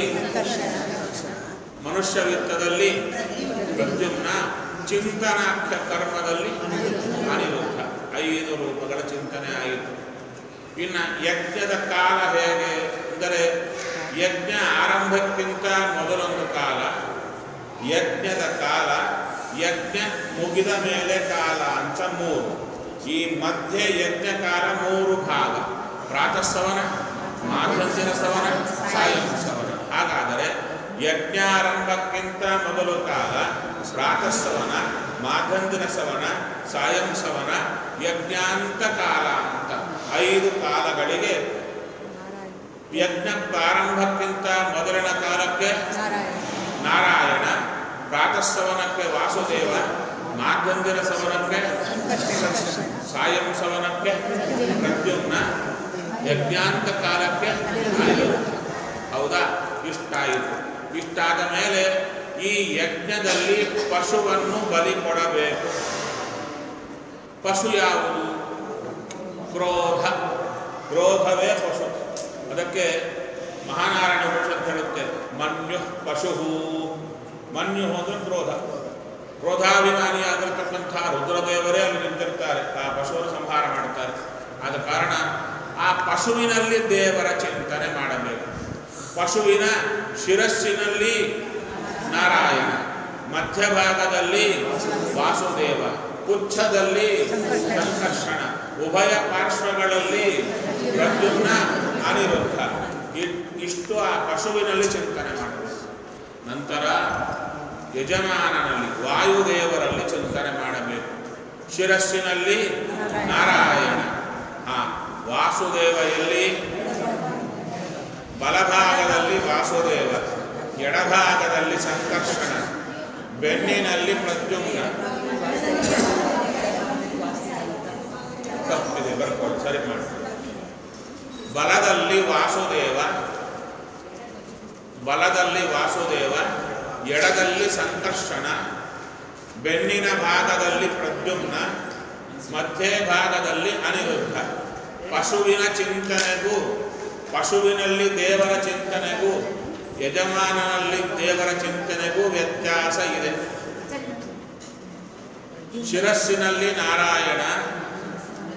ಮನುಷ್ಯವಿತ್ತದಲ್ಲಿ ಪ್ರದ್ಯುಮ್ನ ಚಿಂತನಾಖ್ಯ ಕರ್ಮದಲ್ಲಿ ಅನಿರುದ್ಧ ಐದು ರೂಪಗಳ ಚಿಂತನೆ ಆಯಿತು ಇನ್ನು ಯಜ್ಞದ ಕಾಲ ಹೇಗೆ ಅಂದರೆ ಯಜ್ಞ ಆರಂಭಕ್ಕಿಂತ ಮೊದಲೊಂದು ಕಾಲ ಯಜ್ಞದ ಕಾಲ ಯಜ್ಞ ಮುಗಿದ ಮೇಲೆ ಕಾಲ ಅಂತ ಮೂರು ಈ ಮಧ್ಯೆ ಯಜ್ಞ ಕಾಲ ಮೂರು ಭಾಗ ಪ್ರಾತಃ ಸವನ ಮಾಧ್ಯಂತಿನ ಸವನ ಸಾಯಂ ಸವನ ಹಾಗಾದರೆ ಯಜ್ಞಾರಂಭಕ್ಕಿಂತ ಮೊದಲು ಕಾಲ ಪ್ರಾತಃ ಸವನ ಮಾಧ್ಯಂತಿನ ಸವನ ಸಾಯಂ ಸವನ ಯಜ್ಞಾಂತ ಕಾಲ ಅಂತ ಐದು ಕಾಲಗಳಿಗೆ ಯಜ್ಞ ಪ್ರಾರಂಭಕ್ಕಿಂತ ಮೊದಲಿನ ಕಾಲಕ್ಕೆ ನಾರಾಯಣ ಪ್ರಾತಃಸವನಕ್ಕೆ ವಾಸುದೇವ ಮಾಧ್ಯಂದಿನ ಸವನಕ್ಕೆ ಸಾಯಂ ಸವನಕ್ಕೆ ಪ್ರದ್ಯುಮ್ನ ಯಜ್ಞಾಂತ ಕಾಲಕ್ಕೆ ಅನಿರುದ್ಧ. ಹೌದಾ ಇಷ್ಟಾಯಿತು ಇಷ್ಟಾದ ಮೇಲೆ ಈ ಯಜ್ಞದಲ್ಲಿ ಪಶುವನ್ನು ಬಲಿ ಕೊಡಬೇಕು ಪಶು ಯಾವುದು ಕ್ರೋಧ ಕ್ರೋಧವೇ ಪಶು ಅದಕ್ಕೆ ಮಹಾನಾರಾಯಣ ಉಪನಿಷತ್ ಹೇಳುತ್ತೆ ಮನ್ಯು ಪಶು ಮನ್ಯು ಅಂದ್ರೆ ಕ್ರೋಧ ಕ್ರೋಧಾಭಿಮಾನಿಯಾಗಿರ್ತಕ್ಕಂಥ ರುದ್ರದೇವರೇ ಅಲ್ಲಿ ನಿಂತಿರ್ತಾರೆ ಆ ಪಶುವನ್ನು ಸಂಹಾರ ಮಾಡುತ್ತಾರೆ ಆದ ಕಾರಣ ಆ ಪಶುವಿನಲ್ಲಿ ದೇವರ ಚಿಂತನೆ ಮಾಡಬೇಕು ಪಶುವಿನ ಶಿರಸ್ಸಿನಲ್ಲಿ ನಾರಾಯಣ ಮಧ್ಯಭಾಗದಲ್ಲಿ ವಾಸುದೇವ ಪುಚ್ಛದಲ್ಲಿ ಸಂಕರ್ಷಣ ಉಭಯ ಪಾರ್ಶ್ವಗಳಲ್ಲಿ ಪ್ರದ್ಯುಮ್ನ ಅನಿರುದ್ಧ ಇ- ಇಷ್ಟು ಆ ಪಶುವಿನಲ್ಲಿ ಚಿಂತನೆ ಮಾಡಬೇಕು ನಂತರ ಯಜಮಾನನಲ್ಲಿ ವಾಯುದೇವರಲ್ಲಿ ಚಿಂತನೆ ಮಾಡಬೇಕು ಶಿರಸ್ಸಿನಲ್ಲಿ ನಾರಾಯಣ ಹಾ ವಾಸುದೇವ ಎಲ್ಲಿ ಬಲಭಾಗದಲ್ಲಿ ವಾಸುದೇವ ಎಡಭಾಗದಲ್ಲಿ ಸಂಕರ್ಷಣ ಬೆನ್ನಿನಲ್ಲಿ ಪ್ರದ್ಯುಮ್ನ ತಪ್ಪಿದೆ ಬರ್ಕೊಳ್ಳಿ ಸರಿ ಮಾಡಿ ಬಲದಲ್ಲಿ ವಾಸುದೇವ ಬಲದಲ್ಲಿ ವಾಸುದೇವ ಎಡದಲ್ಲಿ ಸಂಕರ್ಷಣ ಬೆನ್ನಿನ ಭಾಗದಲ್ಲಿ ಪ್ರದ್ಯುಮ್ನ ಮಧ್ಯೆ ಭಾಗದಲ್ಲಿ ಅನಿರುದ್ಧ ಪಶುವಿನ ಚಿಂತನೆಗೂ ಪಶುವಿನಲ್ಲಿ ದೇವರ ಚಿಂತನೆಗೂ ಯಜಮಾನನಲ್ಲಿ ದೇವರ ಚಿಂತನೆಗೂ ವ್ಯತ್ಯಾಸ ಇದೆ ಶಿರಸ್ಸಿನಲ್ಲಿ ನಾರಾಯಣ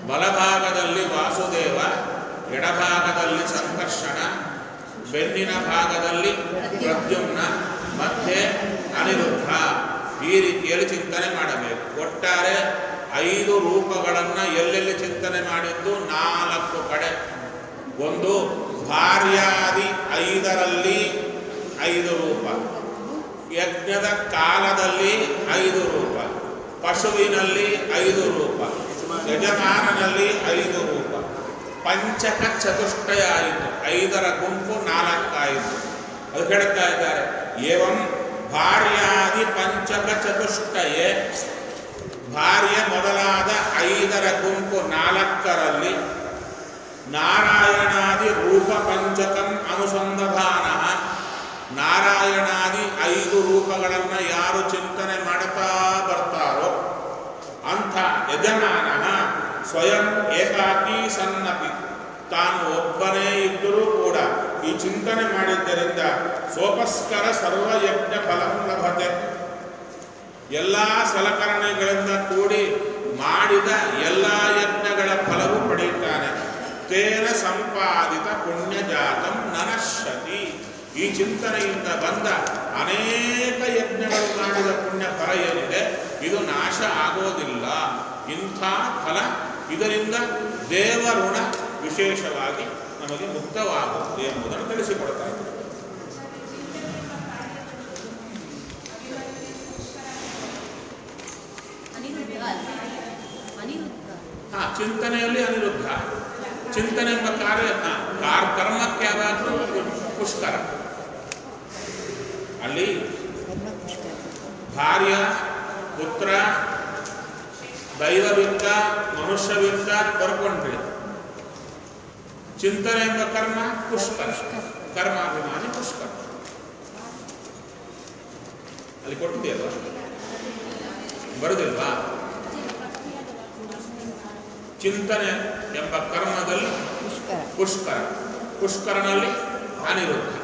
ಬಲಭಾಗದಲ್ಲಿ ವಾಸುದೇವ ಎಡಭಾಗದಲ್ಲಿ ಸಂಕರ್ಷಣ ಬೆನ್ನಿನ ಭಾಗದಲ್ಲಿ ಪ್ರದ್ಯುಮ್ನ ಮಧ್ಯೆ ಅನಿರುದ್ಧ ಈ ರೀತಿಯಲ್ಲಿ ಚಿಂತನೆ ಮಾಡಬೇಕು ಒಟ್ಟಾರೆ ಐದು ರೂಪಗಳನ್ನು ಎಲ್ಲೆಲ್ಲಿ ಚಿಂತನೆ ಮಾಡಿದ್ದು ನಾಲ್ಕು ಕಡೆ ಒಂದು ಭಾರ್ಯಾದಿ ಐದರಲ್ಲಿ ಐದು ರೂಪ ಯಜ್ಞದ ಕಾಲದಲ್ಲಿ ಐದು ರೂಪ ಪಶುವಿನಲ್ಲಿ ಐದು ರೂಪ ಯಜಮಾನನಲ್ಲಿ ಐದು ರೂಪ ಪಂಚಕ ಚತುಷ್ಟಯ ಆಯಿತು ಐದರ ಗುಂಪು ನಾಲ್ಕಾಯಿತು ಅದು ಹೇಳ್ತಾ ಇದ್ದಾರೆ ಏವಂ ಭಾರ್ಯಾದಿ ಪಂಚಕ ಚತುಷ್ಟಯೇ ಭಾರ್ಯ ಮೊದಲಾದ ಐದರ ಗುಂಪು ನಾಲ್ಕರಲ್ಲಿ ನಾರಾಯಣಾದಿ ರೂಪ ಪಂಚಕಂ ಅನುಸಂಧಾನ ನಾರಾಯಣಾದಿ ಐದು ರೂಪಗಳನ್ನು ಯಾರು ಚಿಂತನೆ ಮಾಡ್ತಾ ಬರ್ತಾರೋ ಅಂಥ ಯಜಮಾನ ಸ್ವಯಂ ಏಕಾಕಿ ಸನ್ನಪಿ ತಾನು ಒಬ್ಬನೇ ಇದ್ದರೂ ಕೂಡ ಈ ಚಿಂತನೆ ಮಾಡಿದ್ದರಿಂದ ಸೋಪಸ್ಕರ ಸರ್ವಯಜ್ಞ ಫಲಂ ಲಭತೆ ಎಲ್ಲ ಸಲಕರಣೆಗಳಿಂದ ಕೂಡಿ ಮಾಡಿದ ಎಲ್ಲ ಯಜ್ಞಗಳ ಫಲವು ಪಡೆಯುತ್ತಾನೆ ತೇನ ಸಂಪಾದಿತ ಪುಣ್ಯಜಾತಂ ನನಶ್ಯತಿ ಈ ಚಿಂತನೆಯಿಂದ ಬಂದ ಅನೇಕ ಯಜ್ಞಗಳು ಮಾಡಿದ ಪುಣ್ಯ ಫಲ ಏನಿದೆ ಇದು ನಾಶ ಆಗೋದಿಲ್ಲ ಇಂಥ ಫಲ ಇದರಿಂದ ದೇವಋಣ ವಿಶೇಷವಾಗಿ ನಮಗೆ ಮುಕ್ತವಾಗುತ್ತದೆ ಎಂಬುದನ್ನು ತಿಳಿಸಿಕೊಡ್ತಾ ಇದ್ದಾರೆ ಅನಿರುದ್ಧ ಅಲ್ಲ ಅನಿರುದ್ಧ ಹಾ ಚಿಂತನೆಯಲ್ಲಿ ಅನಿರುದ್ಧ ಚಿಂತನೆ ಎಂಬ ಕಾರ್ಯ ಹಾ, ಕಾರ್ ಕರ್ಮಕ್ಕೆ ಯಾವಾಗಲೂ ಪುಷ್ಕರ ಅಲ್ಲಿ ಭಾರ್ಯ ಪುತ್ರ ದೈವವಿದ್ದ ಮನುಷ್ಯವಿದ್ದ ಬರ್ಕೊಂಡ್ರಿ ಚಿಂತನೆ ಎಂಬ ಕರ್ಮ ಪುಷ್ಕರ ಕರ್ಮಾಭಿಮಾನಿ ಪುಷ್ಕರ ಅಲ್ಲಿ ಕೊಟ್ಟಿದೆಯಲ್ವಾ ಬರುದಿಲ್ವಾ ಚಿಂತನೆ ಎಂಬ ಕರ್ಮದಲ್ಲಿ ಪುಷ್ಕರ ಪುಷ್ಕರ ಪುಷ್ಕರನಲ್ಲಿ ಅನಿರುದ್ಧ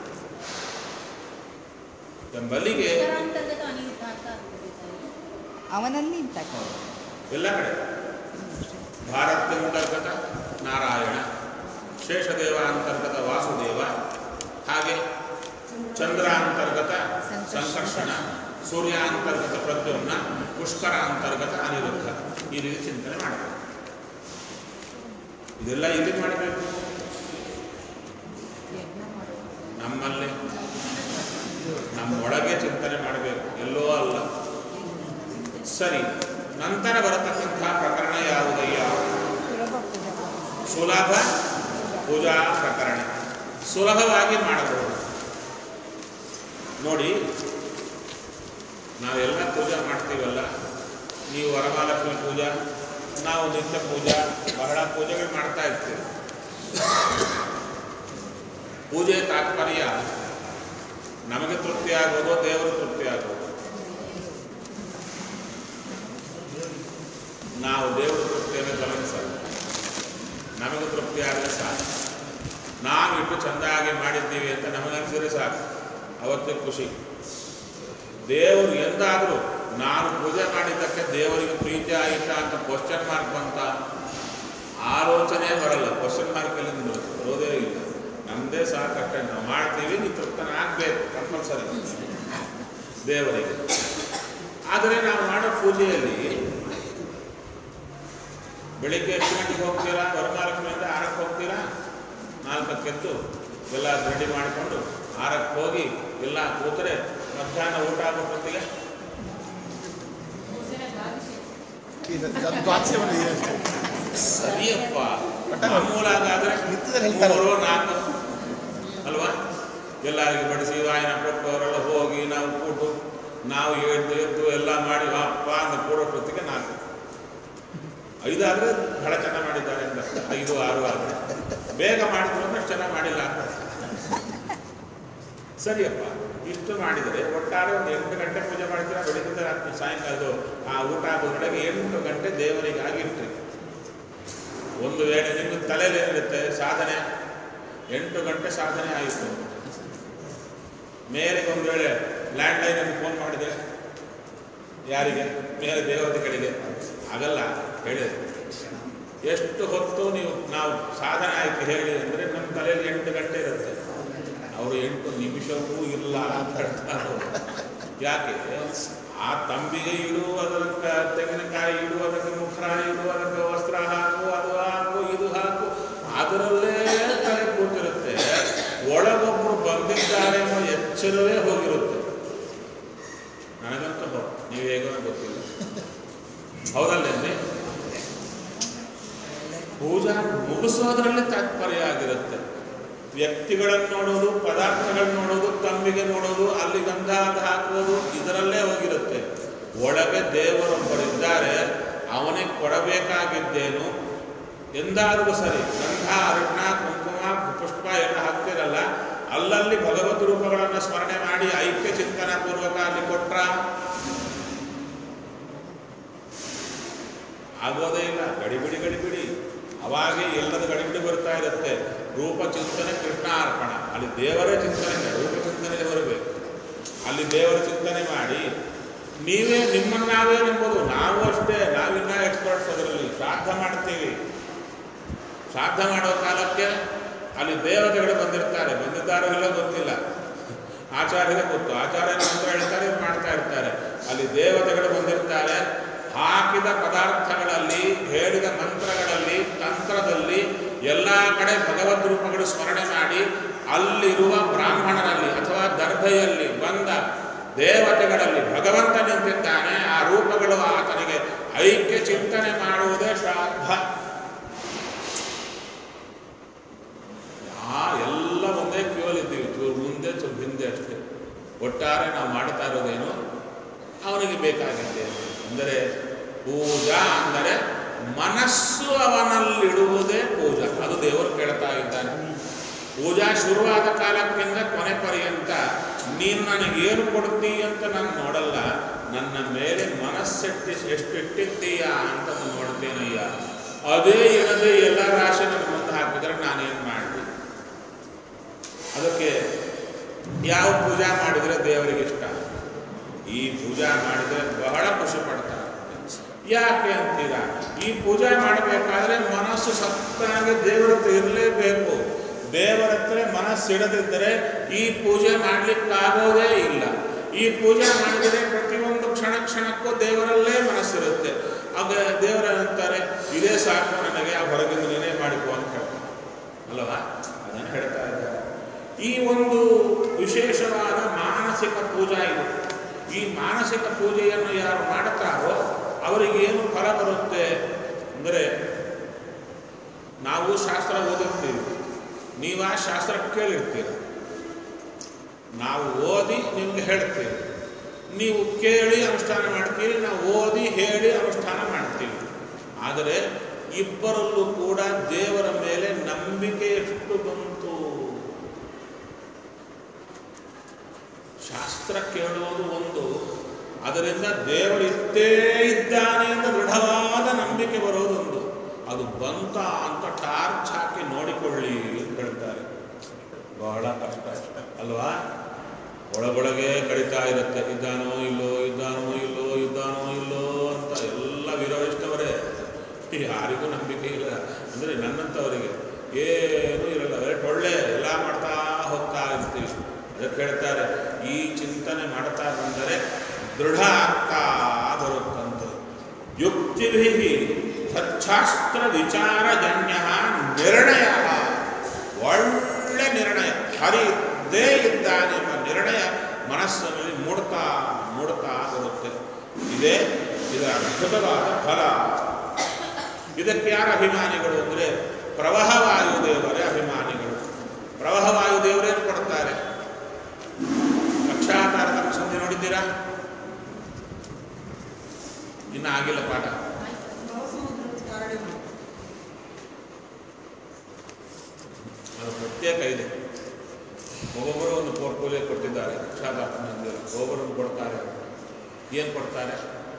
ಎಂಬಲ್ಲಿಗೆ ಅಂತರ್ಗತ ಅನಿರುದ್ಧ ಅಂತ ಆಗ್ತದೆ ಅವನಲ್ಲಿ ಇಂಥ ಎಲ್ಲ ಕಡೆ ಭಾರತ್ಯಂತರ್ಗತ ನಾರಾಯಣ ಶೇಷದೇವ ಅಂತರ್ಗತ ವಾಸುದೇವ ಹಾಗೆ ಚಂದ್ರ ಅಂತರ್ಗತ ಸಂಕರ್ಷಣ ಸೂರ್ಯ ಅಂತರ್ಗತ ಪ್ರದ್ಯುಮ್ನ ಪುಷ್ಕರ ಅಂತರ್ಗತ ಅನಿರುದ್ಧ ಈ ರೀತಿ ಚಿಂತನೆ ಮಾಡಬೇಕು ಇದೆಲ್ಲ ಇಲ್ಲಿ ಮಾಡಬೇಕು ನಮ್ಮಲ್ಲಿ ನಮ್ಮೊಳಗೆ ಚಿಂತನೆ ಮಾಡಬೇಕು ಎಲ್ಲೋ ಅಲ್ಲ ಸರಿ ನಂತರ ಬರತಕ್ಕಂಥ ಪ್ರಕರಣ ಯಾವುದಯ್ಯ ಸುಲಭ ಪೂಜೆ ಸುಲಭ ಪೂಜಾ ಪ್ರಕರಣ ಸುಲಭವಾಗಿ ಮಾಡಬಹುದು ನೋಡಿ ನಾವೆಲ್ಲ ಪೂಜೆ ಮಾಡ್ತೀವಲ್ಲ ನೀವು ವರಮಹಾಲಕ್ಷ್ಮಿ ಪೂಜಾ ನಾವು ನಿತ್ಯ ಪೂಜಾ ಬಹಳ ಪೂಜೆಗಳು ಮಾಡ್ತಾ ಇರ್ತೀವಿ ಪೂಜೆ ತಾತ್ಪರ್ಯ ನಮಗೆ ತೃಪ್ತಿ ಆಗೋದು ದೇವರು ತೃಪ್ತಿ ಆಗೋದು ನಾವು ದೇವರ ತೃಪ್ತಿಯನ್ನು ಗಮನಿಸಲ್ಲ ನಮಗೆ ತೃಪ್ತಿ ಆಗಲಿ ಸಾಕು ನಾವು ಇಟ್ಟು ಚೆಂದಾಗಿ ಮಾಡಿದ್ದೀವಿ ಅಂತ ನಮಗನ್ಸಿದ್ರೆ ಸಾಕು ಅವತ್ತೇ ಖುಷಿ ದೇವರು ಎಂದಾದರೂ ನಾನು ಪೂಜೆ ಮಾಡಿದ್ದಕ್ಕೆ ದೇವರಿಗೆ ಪ್ರೀತಿ ಆಯಿತಾ ಅಂತ ಕ್ವಶನ್ ಮಾರ್ಕ್ ಬಂತ ಆಲೋಚನೆ ಬರಲ್ಲ ಕ್ವಶನ್ ಮಾರ್ಕಲ್ಲಿ ಬರೋದೇ ಇಲ್ಲ ನಮ್ಮದೇ ಸಾಕಷ್ಟೇ ನಾವು ಮಾಡ್ತೀವಿ ನೀವು ತೃಪ್ತನ ಆಗಬೇಕು ಕಂಪಲ್ಸರಿ ದೇವರಿಗೆ ಆದರೆ ನಾವು ಮಾಡೋ ಪೂಜೆಯಲ್ಲಿ ಬೆಳಿಗ್ಗೆ ಎಷ್ಟು ಗಂಟೆಗೆ ಹೋಗ್ತೀರಾ ವರಮಹಾಲಕ್ಷ್ಮಿಯಿಂದ ಆರಕ್ಕೆ ಹೋಗ್ತೀರಾ ನಾಲ್ಕಕ್ಕೆದ್ದು ಎಲ್ಲ ರೆಡಿ ಮಾಡಿಕೊಂಡು ಆರಕ್ಕೆ ಹೋಗಿ ಎಲ್ಲ ಕೂತರೆ ಮಧ್ಯಾಹ್ನ ಊಟ ಆಗೋ ಹೊತ್ತಿಗೆ ದ್ವಾದಶಿಯವನ್ನ ಇದೆ ಅಷ್ಟೇ. ಸರಿಯಪ್ಪ ಮಾಮೂಲಾಗಾದ್ರೆ ನಿತ್ಯದಲ್ಲಿ ಹೇಳ್ತಾರೆ. ಮೂರು ನಾಲ್ಕು ಅಲ್ವಾ ಎಲ್ಲರಿಗೆ ಬಡಿಸಿ ವಾಯನ ಕೊಟ್ಟು ಅವರೆಲ್ಲ ಹೋಗಿ ನಾವು ಕೂಟು ನಾವು ಎದ್ದು ಎದ್ದು ಎಲ್ಲ ಮಾಡಿ ಅಪ್ಪ ಅಂತ ಕೂಡೋ ಹೊತ್ತಿಗೆ ನಾಲ್ಕು ಐದಾದ್ರೆ ಬಹಳ ಚೆನ್ನಾಗಿ ಮಾಡಿದ್ದಾರೆ ಅಂತ ಅರ್ಥ. ಐದು ಆರು ಆದರೆ ಬೇಗ ಮಾಡಿದ್ರು ಅಂದ್ರೆ ಅಷ್ಟು ಚೆನ್ನಾಗಿ ಮಾಡಿಲ್ಲ ಅಂತ ಸರಿಯಪ್ಪ ಇಷ್ಟು ಮಾಡಿದರೆ ಒಟ್ಟಾರೆ ಒಂದು ಎಂಟು ಗಂಟೆ ಪೂಜೆ ಮಾಡ್ತೀರಾ ಬೆಳಿಗ್ಗೆ ರಾತ್ರಿ ಸಾಯಂಕಾಲದ ಆ ಊಟ ಆಗೋದ್ರೊಳಗೆ ಎಂಟು ಗಂಟೆ ದೇವರಿಗಾಗಿ ಇರ್ತೀವಿ ಒಂದು ವೇಳೆ ನಿಮ್ಮ ತಲೆಯಲ್ಲಿ ಏನಿರುತ್ತೆ ಸಾಧನೆ ಎಂಟು ಗಂಟೆ ಸಾಧನೆ ಆಯಿತು ಮೇರೆಗೆ ಒಂದು ವೇಳೆ ಲ್ಯಾಂಡ್ಲೈನಲ್ಲಿ ಫೋನ್ ಮಾಡಿದರೆ ಯಾರಿಗೆ ಮೇಲೆ ದೇವತೆಗಳಿಗೆ ಆಗಲ್ಲ ಹೇಳಿ ಎಷ್ಟು ಹೊತ್ತು ನೀವು ನಾವು ಸಾಧನೆ ಆಯ್ತು ಹೇಳಿ ಅಂದರೆ ನಮ್ಮ ತಲೆಯಲ್ಲಿ ಎಂಟು ಗಂಟೆ ಇರುತ್ತೆ ಅವರು ಎಂಟು ನಿಮಿಷವೂ ಇಲ್ಲ ಅಂತ ಹೇಳ್ತಾರೆ ಅವ್ರು. ಯಾಕೆ ಆ ತಂಬಿಗೆ ಇಡು ಅದಕ್ಕೆ ತೆಂಗಿನಕಾಯಿ ಇಡು ಅದಕ್ಕೆ ಮುಖರ ಇಡು ಅದಕ್ಕೆ ವಸ್ತ್ರ ಹಾಕು ಅದು ಹಾಕು ಇದು ಹಾಕು ಅದರಲ್ಲೇ ತಲೆ ಕೂತಿರುತ್ತೆ ಒಳಗೊಬ್ರು ಬಂದಿದ್ದಾರೆ ಎಂಬ ಎಚ್ಚರವೇ ಹೋಗಿರುತ್ತೆ ನನಗಂತೂ ಹೌದು ನೀವು ಹೇಗೋ ಗೊತ್ತಿಲ್ಲ ಹೌದಲ್ಲೇನ್ರಿ ಪೂಜಾ ಮುಗಿಸೋದ್ರಲ್ಲೇ ತಾತ್ಪರ್ಯ ಆಗಿರುತ್ತೆ ವ್ಯಕ್ತಿಗಳನ್ನು ನೋಡೋದು ಪದಾರ್ಥಗಳನ್ನು ನೋಡೋದು ತಂಬಿಗೆ ನೋಡೋದು ಅಲ್ಲಿ ಗಂಧ ಅಂತ ಹಾಕುವುದು ಇದರಲ್ಲೇ ಹೋಗಿರುತ್ತೆ ಒಳಗೆ ದೇವರೊಬ್ಬರಿದ್ದಾರೆ ಅವನಿಗೆ ಕೊಡಬೇಕಾಗಿದ್ದೇನು ಎಂದಾದರೂ ಸರಿ ಗಂಧ ಅರಣ್ಯ ಕುಂಕುಮ ಪುಷ್ಪ ಎಲ್ಲ ಹಾಕ್ತಿರಲ್ಲ ಅಲ್ಲಲ್ಲಿ ಭಗವದ್ ರೂಪಗಳನ್ನು ಸ್ಮರಣೆ ಮಾಡಿ ಐಕ್ಯ ಚಿಂತನ ಪೂರ್ವಕ ಅಲ್ಲಿ ಕೊಟ್ರ ಆಗೋದೇ ಇಲ್ಲ ಗಡಿಬಿಡಿ ಗಡಿಬಿಡಿ ಅವಾಗೆ ಎಲ್ಲದ ಗಡಿಬಿಡಿ ಬರ್ತಾ ಇರುತ್ತೆ ರೂಪ ಚಿಂತನೆ ಕೃಷ್ಣಾರ್ಪಣ ಅಲ್ಲಿ ದೇವರೇ ಚಿಂತನೆ ಇಲ್ಲ, ರೂಪ ಚಿಂತನೆಗೆ ಬರಬೇಕು ಅಲ್ಲಿ ದೇವರ ಚಿಂತನೆ ಮಾಡಿ ನೀವೇ ನಿಮ್ಮನ್ನು ನಾವೇ ನಂಬೋದು ನಾವು ಅಷ್ಟೇ ನಾವಿನ್ನ ಎಕ್ಸ್ಪರ್ಟ್ಸ್ ಅದರಲ್ಲಿ ಶ್ರಾದ್ದ ಮಾಡ್ತೀವಿ ಶ್ರಾದ್ದ ಮಾಡೋ ಕಾಲಕ್ಕೆ ಅಲ್ಲಿ ದೇವತೆಗಳು ಬಂದಿರ್ತಾರೆ ಬಂದಿದ್ದಾರೋ ಇಲ್ಲ ಗೊತ್ತಿಲ್ಲ ಆಚಾರ್ಯರಿಗೆ ಗೊತ್ತು ಆಚಾರ್ಯ ಮಂತ್ರ ಹೇಳ್ತಾರೆ ಇವ್ರು ಮಾಡ್ತಾ ಇರ್ತಾರೆ ಅಲ್ಲಿ ದೇವತೆಗಳು ಬಂದಿರ್ತಾರೆ ಹಾಕಿದ ಪದಾರ್ಥಗಳಲ್ಲಿ ಹೇಳಿದ ಮಂತ್ರಗಳಲ್ಲಿ ತಂತ್ರದಲ್ಲಿ ಎಲ್ಲ ಕಡೆ ಭಗವದ್ ರೂಪಗಳು ಸ್ಮರಣೆ ಮಾಡಿ ಅಲ್ಲಿರುವ ಬ್ರಾಹ್ಮಣರಲ್ಲಿ ಅಥವಾ ದರ್ಭೆಯಲ್ಲಿ ಬಂದ ದೇವತೆಗಳಲ್ಲಿ ಭಗವಂತ ನಿಂತಿದ್ದಾನೆ ಆ ರೂಪಗಳು ಆತನಿಗೆ ಐಕ್ಯ ಚಿಂತನೆ ಮಾಡುವುದೇ ಶ್ರಾದ್ದ ಆ ಎಲ್ಲ ಒಂದೇ ಕ್ಯೂಲ್ ಇದ್ದೀವಿ ಚೂರು ಮುಂದೆ ಚೂರು ಹಿಂದೆ ಅಷ್ಟೇ ಒಟ್ಟಾರೆ ನಾವು ಮಾಡ್ತಾ ಇರೋದೇನು ಅವನಿಗೆ ಬೇಕಾಗಿದೆ ಅಂದರೆ ಪೂಜಾ ಅಂದರೆ ಮನಸ್ಸು ಅವನಲ್ಲಿಡುವುದೇ ಪೂಜಾ ಅದು ದೇವರು ಕೇಳ್ತಾ ಇದ್ದಾನೆ ಪೂಜಾ ಶುರುವಾದ ಕಾಲಕ್ಕಿಂತ ಕೊನೆ ಪರ್ಯಂತ ನೀನು ನನಗೇನು ಕೊಡ್ತೀಯ ಅಂತ ನಾನು ನೋಡಲ್ಲ ನನ್ನ ಮೇಲೆ ಮನಸ್ಸೆಟ್ಟಿ ಎಷ್ಟಿಟ್ಟಿದ್ದೀಯಾ ಅಂತ ನಾನು ನೋಡ್ತೇನಯ್ಯ ಅದೇ ಇರದೆ ಎಲ್ಲ ರಾಶಿ ನನ್ನ ಮುಂದೆ ಹಾಕಿದ್ರೆ ನಾನೇನು ಮಾಡಲಿ ಅದಕ್ಕೆ ಯಾವ ಪೂಜಾ ಮಾಡಿದರೆ ದೇವರಿಗೆ ಇಷ್ಟ ಈ ಪೂಜಾ ಮಾಡಿದರೆ ಬಹಳ ಖುಷಿ ಪಡ್ತಾರೆ ಯಾಕೆ ಅಂತೀರಾ ಈ ಪೂಜೆ ಮಾಡಬೇಕಾದ್ರೆ ಮನಸ್ಸು ಸತ್ತಾಗಿ ದೇವರ ಹತ್ರ ಇರಲೇಬೇಕು ದೇವರ ಹತ್ರ ಮನಸ್ಸಿಡದಿದ್ದರೆ ಈ ಪೂಜೆ ಮಾಡಲಿಕ್ಕಾಗೋದೇ ಇಲ್ಲ ಈ ಪೂಜೆ ಮಾಡಿದರೆ ಪ್ರತಿಯೊಂದು ಕ್ಷಣ ಕ್ಷಣಕ್ಕೂ ದೇವರಲ್ಲೇ ಮನಸ್ಸಿರುತ್ತೆ ಆಗ ದೇವರ ಅಂತಾರೆ ಇದೇ ಸಾಕು ನನಗೆ ಆ ಹೊರಗಿಂದ ನೀನೇ ಮಾಡಿಕೊ ಅಂತ ಹೇಳ್ತಾರೆ ಅಲ್ವಾ ಅದನ್ನು ಹೇಳ್ತಾ ಇದ್ದಾರೆ ಈ ಒಂದು ವಿಶೇಷವಾದ ಮಾನಸಿಕ ಪೂಜಾ ಇದು ಈ ಮಾನಸಿಕ ಪೂಜೆಯನ್ನು ಯಾರು ಮಾಡುತ್ತಾರೋ ಅವರಿಗೇನು ಫಲ ಬರುತ್ತೆ ಅಂದರೆ ನಾವು ಶಾಸ್ತ್ರ ಓದಿರ್ತೀವಿ ನೀವು ಆ ಶಾಸ್ತ್ರ ಕೇಳಿರ್ತೀರ ನಾವು ಓದಿ ನಿಮ್ಗೆ ಹೇಳ್ತೀವಿ ನೀವು ಕೇಳಿ ಅನುಷ್ಠಾನ ಮಾಡ್ತೀರಿ ನಾವು ಓದಿ ಹೇಳಿ ಅನುಷ್ಠಾನ ಮಾಡ್ತೀವಿ ಆದರೆ ಇಬ್ಬರಲ್ಲೂ ಕೂಡ ದೇವರ ಮೇಲೆ ನಂಬಿಕೆ ಎಷ್ಟು ಬಂತು ಶಾಸ್ತ್ರ ಕೇಳುವುದು ಒಂದು ಅದರಿಂದ ದೇವರಿದ್ದೇ ಇದ್ದಾನೆ ಅಂತ ದೃಢವಾದ ನಂಬಿಕೆ ಬರೋದೊಂದು ಅದು ಬಂತ ಅಂತ ಟಾರ್ಚ್ ಹಾಕಿ ನೋಡಿಕೊಳ್ಳಿ ಅಂತ ಹೇಳ್ತಾರೆ ಬಹಳ ಕಷ್ಟ ಅಲ್ವಾ ಒಳಗೊಳಗೆ ಕಡಿತಾ ಇರುತ್ತೆ ಇದ್ದಾನೋ ಇಲ್ಲೋ ಇದ್ದಾನೋ ಇಲ್ಲೋ ಇದ್ದಾನೋ ಇಲ್ಲೋ ಅಂತ ಎಲ್ಲ ವಿರೋಧಿಸ್ತವರೇ ಯಾರಿಗೂ ನಂಬಿಕೆ ಇಲ್ಲ ಅಂದರೆ ನನ್ನಂಥವರಿಗೆ ಏನೂ ಇರಲ್ಲ ಅದೇ ಟೊಳ್ಳೆ ಎಲ್ಲ ಮಾಡ್ತಾ ಹೋಗ್ತಾ ಇರ್ತೀವಿ ಅದಕ್ಕೆ ಹೇಳ್ತಾರೆ ಈ ಚಿಂತನೆ ಮಾಡ್ತಾ ಬಂದರೆ ದೃಢ ಆಗ್ತಾ ಬರುತ್ತಂತೆ ಯುಕ್ತಿಭಿ ಸಚ್ಛಾಸ್ತ್ರ ವಿಚಾರಜನ್ಯ ನಿರ್ಣಯ ಒಳ್ಳೆ ನಿರ್ಣಯ ಹರಿದೇ ಇದ್ದಾನೆಂಬ ನಿರ್ಣಯ ಮನಸ್ಸಿನಲ್ಲಿ ಮೂಡ್ತಾ ಮೂಡ್ತಾ ಬರುತ್ತೆ ಇದೇ ಇದರ ಅದ್ಭುತವಾದ ಫಲ ಇದಕ್ಕೆ ಯಾರ ಅಭಿಮಾನಿಗಳು ಅಂದರೆ ಪ್ರವಾಹ ವಾಯುದೇವರೇ ಅಭಿಮಾನಿಗಳು ಪ್ರವಾಹ ವಾಯುದೇವರೇನು ಕೊಡ್ತಾರೆ ಲಕ್ಷಾಕಾರ ಸಂಧಿ ನೋಡಿದ್ದೀರಾ ಇನ್ನು ಆಗಿಲ್ಲ ಪಾಠ ಅದು ಪ್ರತ್ಯೇಕ ಇದೆ ಒಬ್ಬೊಬ್ಬರು ಒಂದು ಪೋರ್ಟ್ಫೋಲಿಯೋ ಕೊಟ್ಟಿದ್ದಾರೆ ಲಕ್ಷಾಧಾರ ಒಬ್ಬೊಬ್ಬರು ಕೊಡ್ತಾರೆ ಏನು ಕೊಡ್ತಾರೆ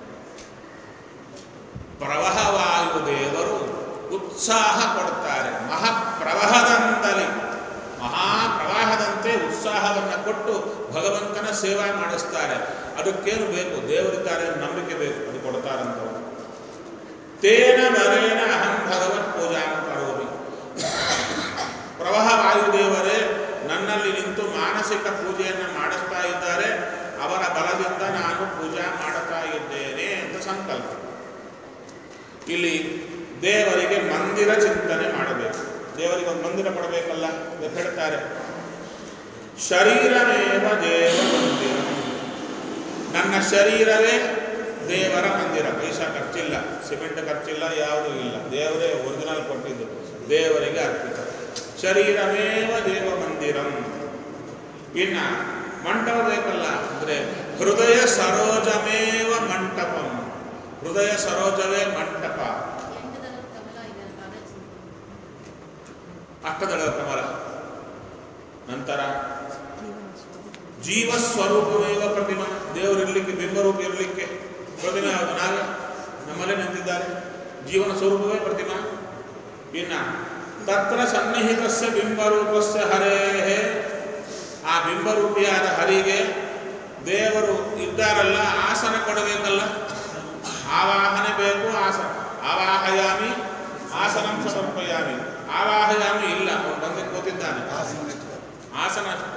ಪ್ರವಾಹವಾಯು ದೇವರು ಉತ್ಸಾಹ ಕೊಡ್ತಾರೆ ಮಹಾಪ್ರವಾಹದಂತಲಿ ಮಹಾಪ್ರವಾಹದಂತೆ ಉತ್ಸಾಹವನ್ನು ಕೊಟ್ಟು ಭಗವಂತನ ಸೇವಾ ಮಾಡಿಸ್ತಾರೆ ಅದಕ್ಕೇನು ಬೇಕು ದೇವರಿದ್ದಾರೆ ನಂಬಿಕೆ ಬೇಕು ಅದು ಕೊಡ್ತಾರಂತವರು ತೇನ ನರೇನ ಅಹಂ ಭಗವತ್ ಪೂಜಾ ಕರೋಮಿ ಪ್ರವಾಹ ವಾಯುದೇವರೇ ನನ್ನಲ್ಲಿ ನಿಂತು ಮಾನಸಿಕ ಪೂಜೆಯನ್ನು ಮಾಡಿಸ್ತಾ ಇದ್ದಾರೆ ಅವರ ಬಲದಿಂದ ನಾನು ಪೂಜಾ ಮಾಡುತ್ತಾ ಇದ್ದೇನೆ ಅಂತ ಸಂಕಲ್ಪ ಇಲ್ಲಿ ದೇವರಿಗೆ ಮಂದಿರ ಚಿಂತನೆ ಮಾಡಬೇಕು ದೇವರಿಗೆ ಒಂದು ಮಂದಿರ ಪಡಬೇಕಲ್ಲ ಅಂತ ಹೇಳ್ತಾರೆ ಶರೀರಮೇವ ದೇವ ಮಂದಿರ ನನ್ನ ಶರೀರವೇ ದೇವರ ಮಂದಿರ ಪೈಸಾ ಖರ್ಚಿಲ್ಲ ಸಿಮೆಂಟ್ ಖರ್ಚಿಲ್ಲ ಯಾವುದೂ ಇಲ್ಲ ದೇವರೇ ಒರಿಜಿನಲ್ ಕೊಟ್ಟಿದ್ದು ದೇವರಿಗೆ ಅರ್ಪಿತ ಶರೀರಮೇವ ದೇವ ಮಂದಿರಂ ಇನ್ನ ಮಂಟಪ ಬೇಕಲ್ಲ ಅಂದ್ರೆ ಹೃದಯ ಸರೋಜಮೇವ ಮಂಟಪಂ ಹೃದಯ ಸರೋಜವೇ ಮಂಟಪ ಎಂಟದಲ್ಲ ಕಮಲ ಇದೆ ಕಾಲೇಜ್ ಅಷ್ಟದಳ ಕಮಲ ನಂತರ ಜೀವ ಸ್ವರೂಪವೇವ ಪ್ರತಿಮಾ ದೇವರು ಇರಲಿಕ್ಕೆ ಬಿಂಬರೂಪ ಇರಲಿಕ್ಕೆ ಪ್ರತಿಮೆ ಯಾವುದು ನಾವೇ ನಮ್ಮಲ್ಲೇ ನಿಂತಿದ್ದಾರೆ ಜೀವನ ಸ್ವರೂಪವೇ ಪ್ರತಿಮಾ ಇನ್ನ ತತ್ರ ಸನ್ನಿಹಿತಸ್ಯ ಬಿಂಬರೂಪಸ್ಯ ಹರೇ ಆ ಬಿಂಬರೂಪಿಯಾದ ಹರಿಗೆ ದೇವರು ಇದ್ದಾರಲ್ಲ ಆಸನ ಕೊಡಬೇಕಲ್ಲ ಆವಾಹನೆ ಬೇಕು ಆಸನ ಆವಾಹಯಾಮಿ ಆಸನಂ ಸಮರ್ಪಯಾಮಿ ಆವಾಹಯಾಮಿ ಇಲ್ಲ ಅವನು ಬಂದು ಕೂತಿದ್ದಾನೆ ಆಸನ ಅಷ್ಟೇ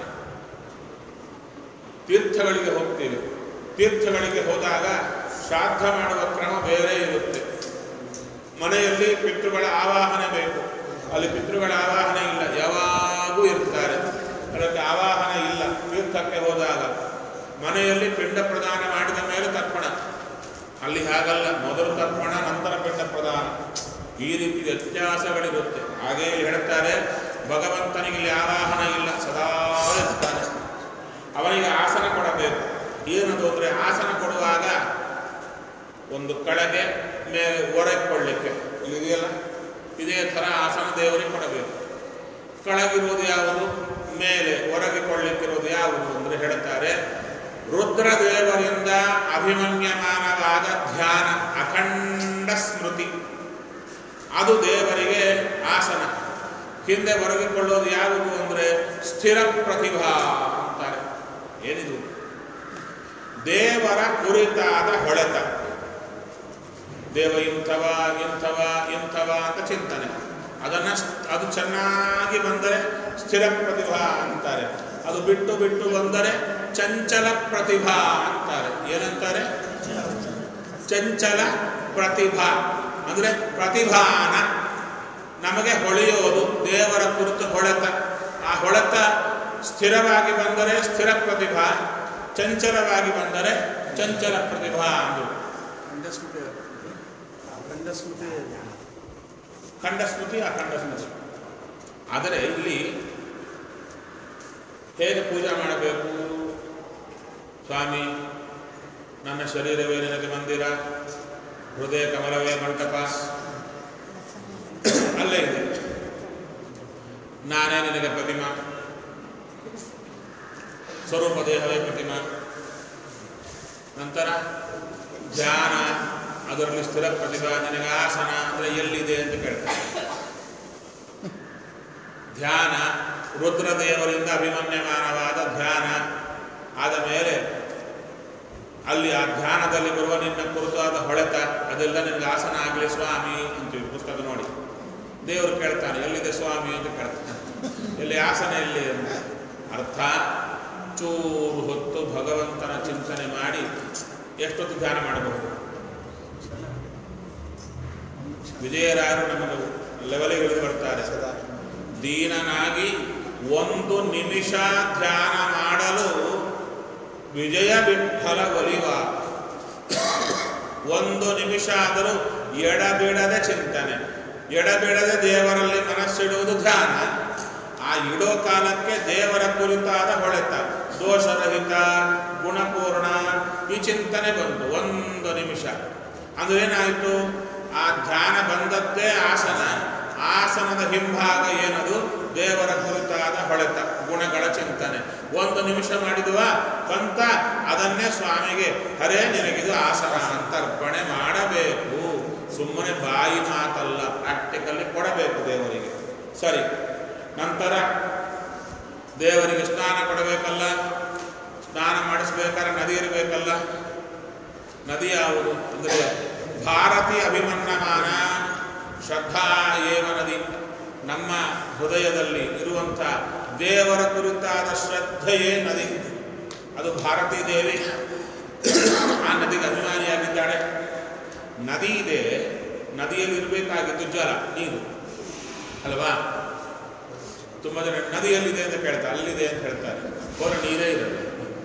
ತೀರ್ಥಗಳಿಗೆ ಹೋಗ್ತೀವಿ ತೀರ್ಥಗಳಿಗೆ ಹೋದಾಗ ಶ್ರಾದ್ದ ಮಾಡುವ ಕ್ರಮ ಬೇರೆ ಇರುತ್ತೆ ಮನೆಯಲ್ಲಿ ಪಿತೃಗಳ ಆವಾಹನೆ ಬೇಕು ಅಲ್ಲಿ ಪಿತೃಗಳ ಆವಾಹನೆ ಇಲ್ಲ ಯಾವಾಗೂ ಇರ್ತಾರೆ ಅದಕ್ಕೆ ಆವಾಹನ ಇಲ್ಲ ತೀರ್ಥಕ್ಕೆ ಹೋದಾಗ ಮನೆಯಲ್ಲಿ ಪಿಂಡ ಪ್ರದಾನ ಮಾಡಿದ ಮೇಲೆ ತರ್ಪಣ ಅಲ್ಲಿ ಹಾಗಲ್ಲ ಮೊದಲು ತರ್ಪಣ ನಂತರ ಪಿಂಡ ಪ್ರದಾನ ಈ ರೀತಿ ವ್ಯತ್ಯಾಸಗಳಿರುತ್ತೆ ಹಾಗೆ ಇಲ್ಲಿ ಹೇಳ್ತಾರೆ ಭಗವಂತನಿಗೆ ಇಲ್ಲಿ ಆವಾಹನ ಇಲ್ಲ ಸದಾ ಇರ್ತಾನೆ ಅವನಿಗೆ ಆಸನ ಕೊಡಬೇಕು ಏನದು ಅಂದರೆ ಆಸನ ಕೊಡುವಾಗ ಒಂದು ಕಡೆಗೆ ಮೇಲೆ ಒರಗಿಕೊಳ್ಳಿಕ್ಕೆ ಇದೆಯಲ್ಲ ಇದೇ ಥರ ಆಸನ ದೇವರಿಗೆ ಕೊಡಬೇಕು ಕೆಳಗಿರುವುದು ಯಾವುದು ಮೇಲೆ ಒರಗಿಕೊಳ್ಳಿಕ್ಕಿರುವುದು ಯಾವುದು ಅಂದರೆ ಹೇಳ್ತಾರೆ ರುದ್ರದೇವರಿಂದ ಅಭಿಮನ್ಯಮಾನವಾದ ಧ್ಯಾನ ಅಖಂಡ ಸ್ಮೃತಿ ಅದು ದೇವರಿಗೆ ಆಸನ ಹಿಂದೆ ಒರಗಿಕೊಳ್ಳೋದು ಯಾವುದು ಅಂದರೆ ಸ್ಥಿರ ಪ್ರತಿಭಾ ಅಂತಾರೆ ಏನಿದು ದೇವರ ಕುರಿತಾದ ಹೊಳೆತ ದೇವ ಇಂಥವ ಇಂಥವ ಇಂಥವ ಅಂತ ಚಿಂತನೆ ಅದನ್ನ ಸ್- ಅದು ಚೆನ್ನಾಗಿ ಬಂದರೆ ಸ್ಥಿರ ಪ್ರತಿಭಾ ಅಂತಾರೆ ಅದು ಬಿಟ್ಟು ಬಿಟ್ಟು ಬಂದರೆ ಚಂಚಲ ಪ್ರತಿಭಾ ಅಂತಾರೆ ಏನಂತಾರೆ ಚಂಚಲ ಪ್ರತಿಭಾ ಅಂದ್ರೆ ಪ್ರತಿಭಾನ ನಮಗೆ ಹೊಳೆಯೋದು ದೇವರ ಕುರಿತು ಹೊಳೆತ ಆ ಹೊಳೆತ ಸ್ಥಿರವಾಗಿ ಬಂದರೆ ಸ್ಥಿರ ಪ್ರತಿಭಾ ಚಂಚಲವಾಗಿ ಬಂದರೆ ಚಂಚಲ ಪ್ರತಿಭಾ ಅಂದರು ಖಂಡಸ್ಮೃತಿ ಖಂಡಸ್ಮೃತಿ ಖಂಡ ಸ್ಮೃತಿ ಅಖಂಡ ಸ್ಮೃತಿ ಆದರೆ ಇಲ್ಲಿ ಹೇಗೆ ಪೂಜೆ ಮಾಡಬೇಕು ಸ್ವಾಮಿ ನನ್ನ ಶರೀರವೇ ನಿನಗೆ ಮಂದಿರ ಹೃದಯ ಕಮಲವೇ ಮಂಟಪ ಅಲ್ಲೇ ಇದೆ ನಾನೇ ನಿನಗೆ ಪ್ರತಿಮಾ ಸ್ವರೂಪ ದೇಹವೇ ಪ್ರತಿಮಾ ನಂತರ ಧ್ಯಾನ ಅದರಲ್ಲಿ ಸ್ಥಿರ ಪ್ರತಿಭಾ ನಿನಗೆ ಆಸನ ಅಂದರೆ ಎಲ್ಲಿದೆ ಅಂತ ಕೇಳ್ತಾರೆ ಧ್ಯಾನ ರುದ್ರದೇವರಿಂದ ಅಭಿಮನ್ಯಮಾನವಾದ ಧ್ಯಾನ ಆದ ಮೇಲೆ ಅಲ್ಲಿ ಆ ಧ್ಯಾನದಲ್ಲಿ ಬರುವ ನಿನ್ನ ಕುರಿತಾದ ಹೊಳೆತ ಅದೆಲ್ಲ ನಿನಗೆ ಆಸನ ಆಗಲಿ ಸ್ವಾಮಿ ಅಂತೀವಿ ಪುಸ್ತಕ ನೋಡಿ ದೇವರು ಕೇಳ್ತಾನೆ ಎಲ್ಲಿದೆ ಸ್ವಾಮಿ ಅಂತ ಕೇಳ್ತಾನೆ ಎಲ್ಲಿ ಆಸನ ಎಲ್ಲಿ ಅಂತ ಅರ್ಥ ಚೂರು ಹೊತ್ತು ಭಗವಂತನ ಚಿಂತನೆ ಮಾಡಿ ಎಷ್ಟೊತ್ತು ಧ್ಯಾನ ಮಾಡಬಹುದು ವಿಜಯರಾಯರು ನಮಗೆ ಲೆವೆಲಿಗೆ ಇಳಿದು ಬರ್ತಾರೆ ಸದಾ ದೀನನಾಗಿ ಒಂದು ನಿಮಿಷ ಧ್ಯಾನ ಮಾಡಲು ವಿಜಯ ವಿಠಲ ಒಲಿವ ಒಂದು ನಿಮಿಷ ಆದರೂ ಎಡಬಿಡದೆ ಚಿಂತನೆ ಎಡಬಿಡದೆ ದೇವರಲ್ಲಿ ಮನಸ್ಸಿಡುವುದು ಧ್ಯಾನ ಆ ಇಡೋ ಕಾಲಕ್ಕೆ ದೇವರ ಕುರಿತಾದ ಹೊಳೆತ ದೋಷರಹಿತ ಗುಣಪೂರ್ಣ ಈ ಚಿಂತನೆ ಬಂತು ಒಂದು ನಿಮಿಷ ಅಂದ್ರೆ ಏನಾಯಿತು ಆ ಧ್ಯಾನ ಬಂದದ್ದೇ ಆಸನ ಆಸನದ ಹಿಂಭಾಗ ಏನದು ದೇವರ ಕುರಿತಾದ ಹೊಳೆತ ಗುಣಗಳ ಚಿಂತನೆ ಒಂದು ನಿಮಿಷ ಮಾಡಿದುವ ಬಂತ ಅದನ್ನೇ ಸ್ವಾಮಿಗೆ ಹರೇ ನಿನಗಿದು ಆಸನ ಅಂತ ಅರ್ಪಣೆ ಮಾಡಬೇಕು ಸುಮ್ಮನೆ ಬಾಯಿ ಮಾತಲ್ಲ ಪ್ರಾಕ್ಟಿಕಲ್ಲಿ ಕೊಡಬೇಕು ದೇವರಿಗೆ ಸರಿ ನಂತರ ದೇವರಿಗೆ ಸ್ನಾನ ಕೊಡಬೇಕಲ್ಲ ಸ್ನಾನ ಮಾಡಿಸ್ಬೇಕಾದ್ರೆ ನದಿ ಇರಬೇಕಲ್ಲ ನದಿ ಯಾವುದು ಅಂದರೆ ಭಾರತಿ ಅಭಿಮನ್ನಮಾನ ಶ್ರದ್ಧಾ ಏವ ನದಿ ನಮ್ಮ ಹೃದಯದಲ್ಲಿ ಇರುವಂಥ ದೇವರ ಕುರಿತಾದ ಶ್ರದ್ಧೆಯೇ ನದಿ ಅದು ಭಾರತೀ ದೇವಿ ಆ ನದಿಗೆ ಅಭಿಮಾನಿಯಾಗಿದ್ದಾಳೆ ನದಿ ಇದೆ ನದಿಯಲ್ಲಿ ಇರಬೇಕಾಗಿದ್ದು ಜಲ ನೀರು ಅಲ್ವಾ ತುಂಬ ಜನ ನದಿಯಲ್ಲಿದೆ ಅಂತ ಕೇಳ್ತಾರೆ ಅಲ್ಲಿದೆ ಅಂತ ಹೇಳ್ತಾರೆ ಹೊರ ನೀರೇ ಇರಲ್ಲ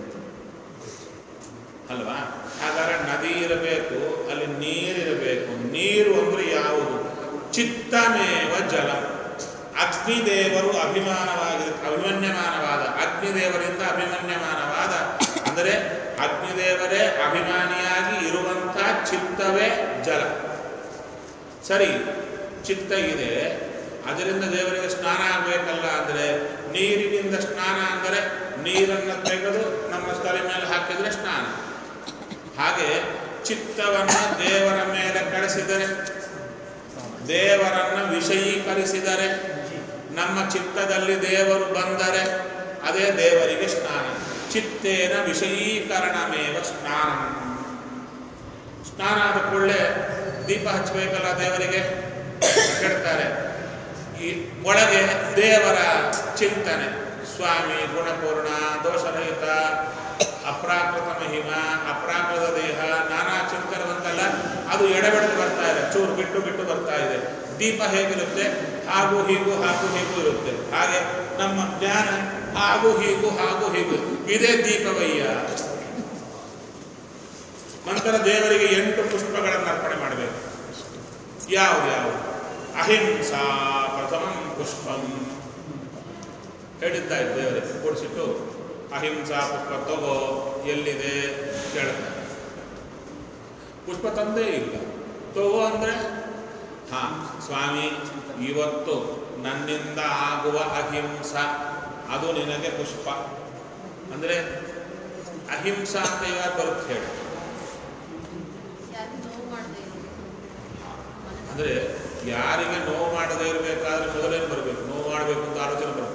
ಅಲ್ವಾ ಹಾಗಾದ್ರೆ ನದಿ ಇರಬೇಕು ಅಲ್ಲಿ ನೀರಿರಬೇಕು ನೀರು ಅಂದ್ರೆ ಯಾವುದು ಚಿತ್ತಮೇವ ಜಲ ಅಗ್ನಿದೇವರು ಅಭಿಮಾನವಾಗಿ ಅಭಿಮನ್ಯಮಾನವಾದ ಅಗ್ನಿದೇವರಿಂದ ಅಭಿಮನ್ಯಮಾನವಾದ ಅಂದರೆ ಅಗ್ನಿದೇವರೇ ಅಭಿಮಾನಿಯಾಗಿ ಇರುವಂಥ ಚಿತ್ತವೇ ಜಲ ಸರಿ ಚಿತ್ತ ಇದೆ ಅದರಿಂದ ದೇವರಿಗೆ ಸ್ನಾನ ಆಗಬೇಕಲ್ಲ ಅಂದರೆ ನೀರಿನಿಂದ ಸ್ನಾನ ಅಂದರೆ ನೀರನ್ನು ತೆಗೆದು ನಮ್ಮ ತಲೆ ಮೇಲೆ ಹಾಕಿದರೆ ಸ್ನಾನ ಹಾಗೆ ಚಿತ್ತವನ್ನು ದೇವರ ಮೇಲೆ ಕಳಿಸಿದರೆ ದೇವರನ್ನು ವಿಷಯೀಕರಿಸಿದರೆ ನಮ್ಮ ಚಿತ್ತದಲ್ಲಿ ದೇವರು ಬಂದರೆ ಅದೇ ದೇವರಿಗೆ ಸ್ನಾನ ಚಿತ್ತೇನ ವಿಷಯೀಕರಣಮೇವ ಸ್ನಾನ ಸ್ನಾನ ಆದ ಕೂಡಲೇ ದೀಪ ಹಚ್ಚಬೇಕಲ್ಲ ದೇವರಿಗೆ ಹೇಳ್ತಾರೆ ಈ ಒಳಗೆ ದೇವರ ಚಿಂತನೆ ಸ್ವಾಮಿ ಗುಣಪೂರ್ಣ ದೋಷರಹಿತ ಅಪ್ರಾಕೃತ ಮಹಿಮ ಅಪ್ರಾಕೃತ ದೇಹ ನಾನಾ ಚಿಂತನೆ ಬಂತಲ್ಲ ಅದು ಎಡಬೆಡದು ಬರ್ತಾ ಇದೆ ಚೂರು ಬಿಟ್ಟು ಬಿಟ್ಟು ಬರ್ತಾ ಇದೆ ದೀಪ ಹೇಗಿರುತ್ತೆ ಹಾಗೂ ಹೀಗೂ ಹಾಗೂ ಹೀಗೂ ಇರುತ್ತೆ ಹಾಗೆ ನಮ್ಮ ಜ್ಞಾನ ಹಾಗೂ ಹೀಗೂ ಹಾಗೂ ಹೀಗೂ ಇದೇ ದೀಪವಯ್ಯ ನಂತರ ದೇವರಿಗೆ ಎಂಟು ಪುಷ್ಪಗಳನ್ನು ಅರ್ಪಣೆ ಮಾಡಬೇಕು ಯಾವುದು ಯಾವುದು ಅಹಿಂಸಾ ಪ್ರಥಮಂ ಪುಷ್ಪಂ ಹೇಳಿದ್ದ ದೇವರಿಗೆ ಕೂಡಿಸಿಟ್ಟು ಅಹಿಂಸಾ ಪುಷ್ಪ ತಗೋ ಎಲ್ಲಿದೆ ಕೇಳ್ತಾರೆ ಪುಷ್ಪ ತಂದೇ ಇಲ್ಲ ತಗೋ ಅಂದ್ರೆ ಹಾ ಸ್ವಾಮಿ ಇವತ್ತು ನನ್ನಿಂದ ಆಗುವ ಅಹಿಂಸ ಅದು ನಿನಗೆ ಪುಷ್ಪ ಅಂದ್ರೆ ಅಹಿಂಸಾ ಅಂತ ಇವಾಗ ಬರುತ್ತೆ ಹೇಳಿ ಯಾರಿಗೂ ನೋವು ಮಾಡದೆ ಅಂದ್ರೆ ಯಾರಿಗೆ ನೋವು ಮಾಡದೇ ಇರಬೇಕಾದ್ರೆ ಮೊದಲೇನು ಬರಬೇಕು ನೋವು ಮಾಡಬೇಕು ಅಂತ ಆಲೋಚನೆ ಬರಬೇಕು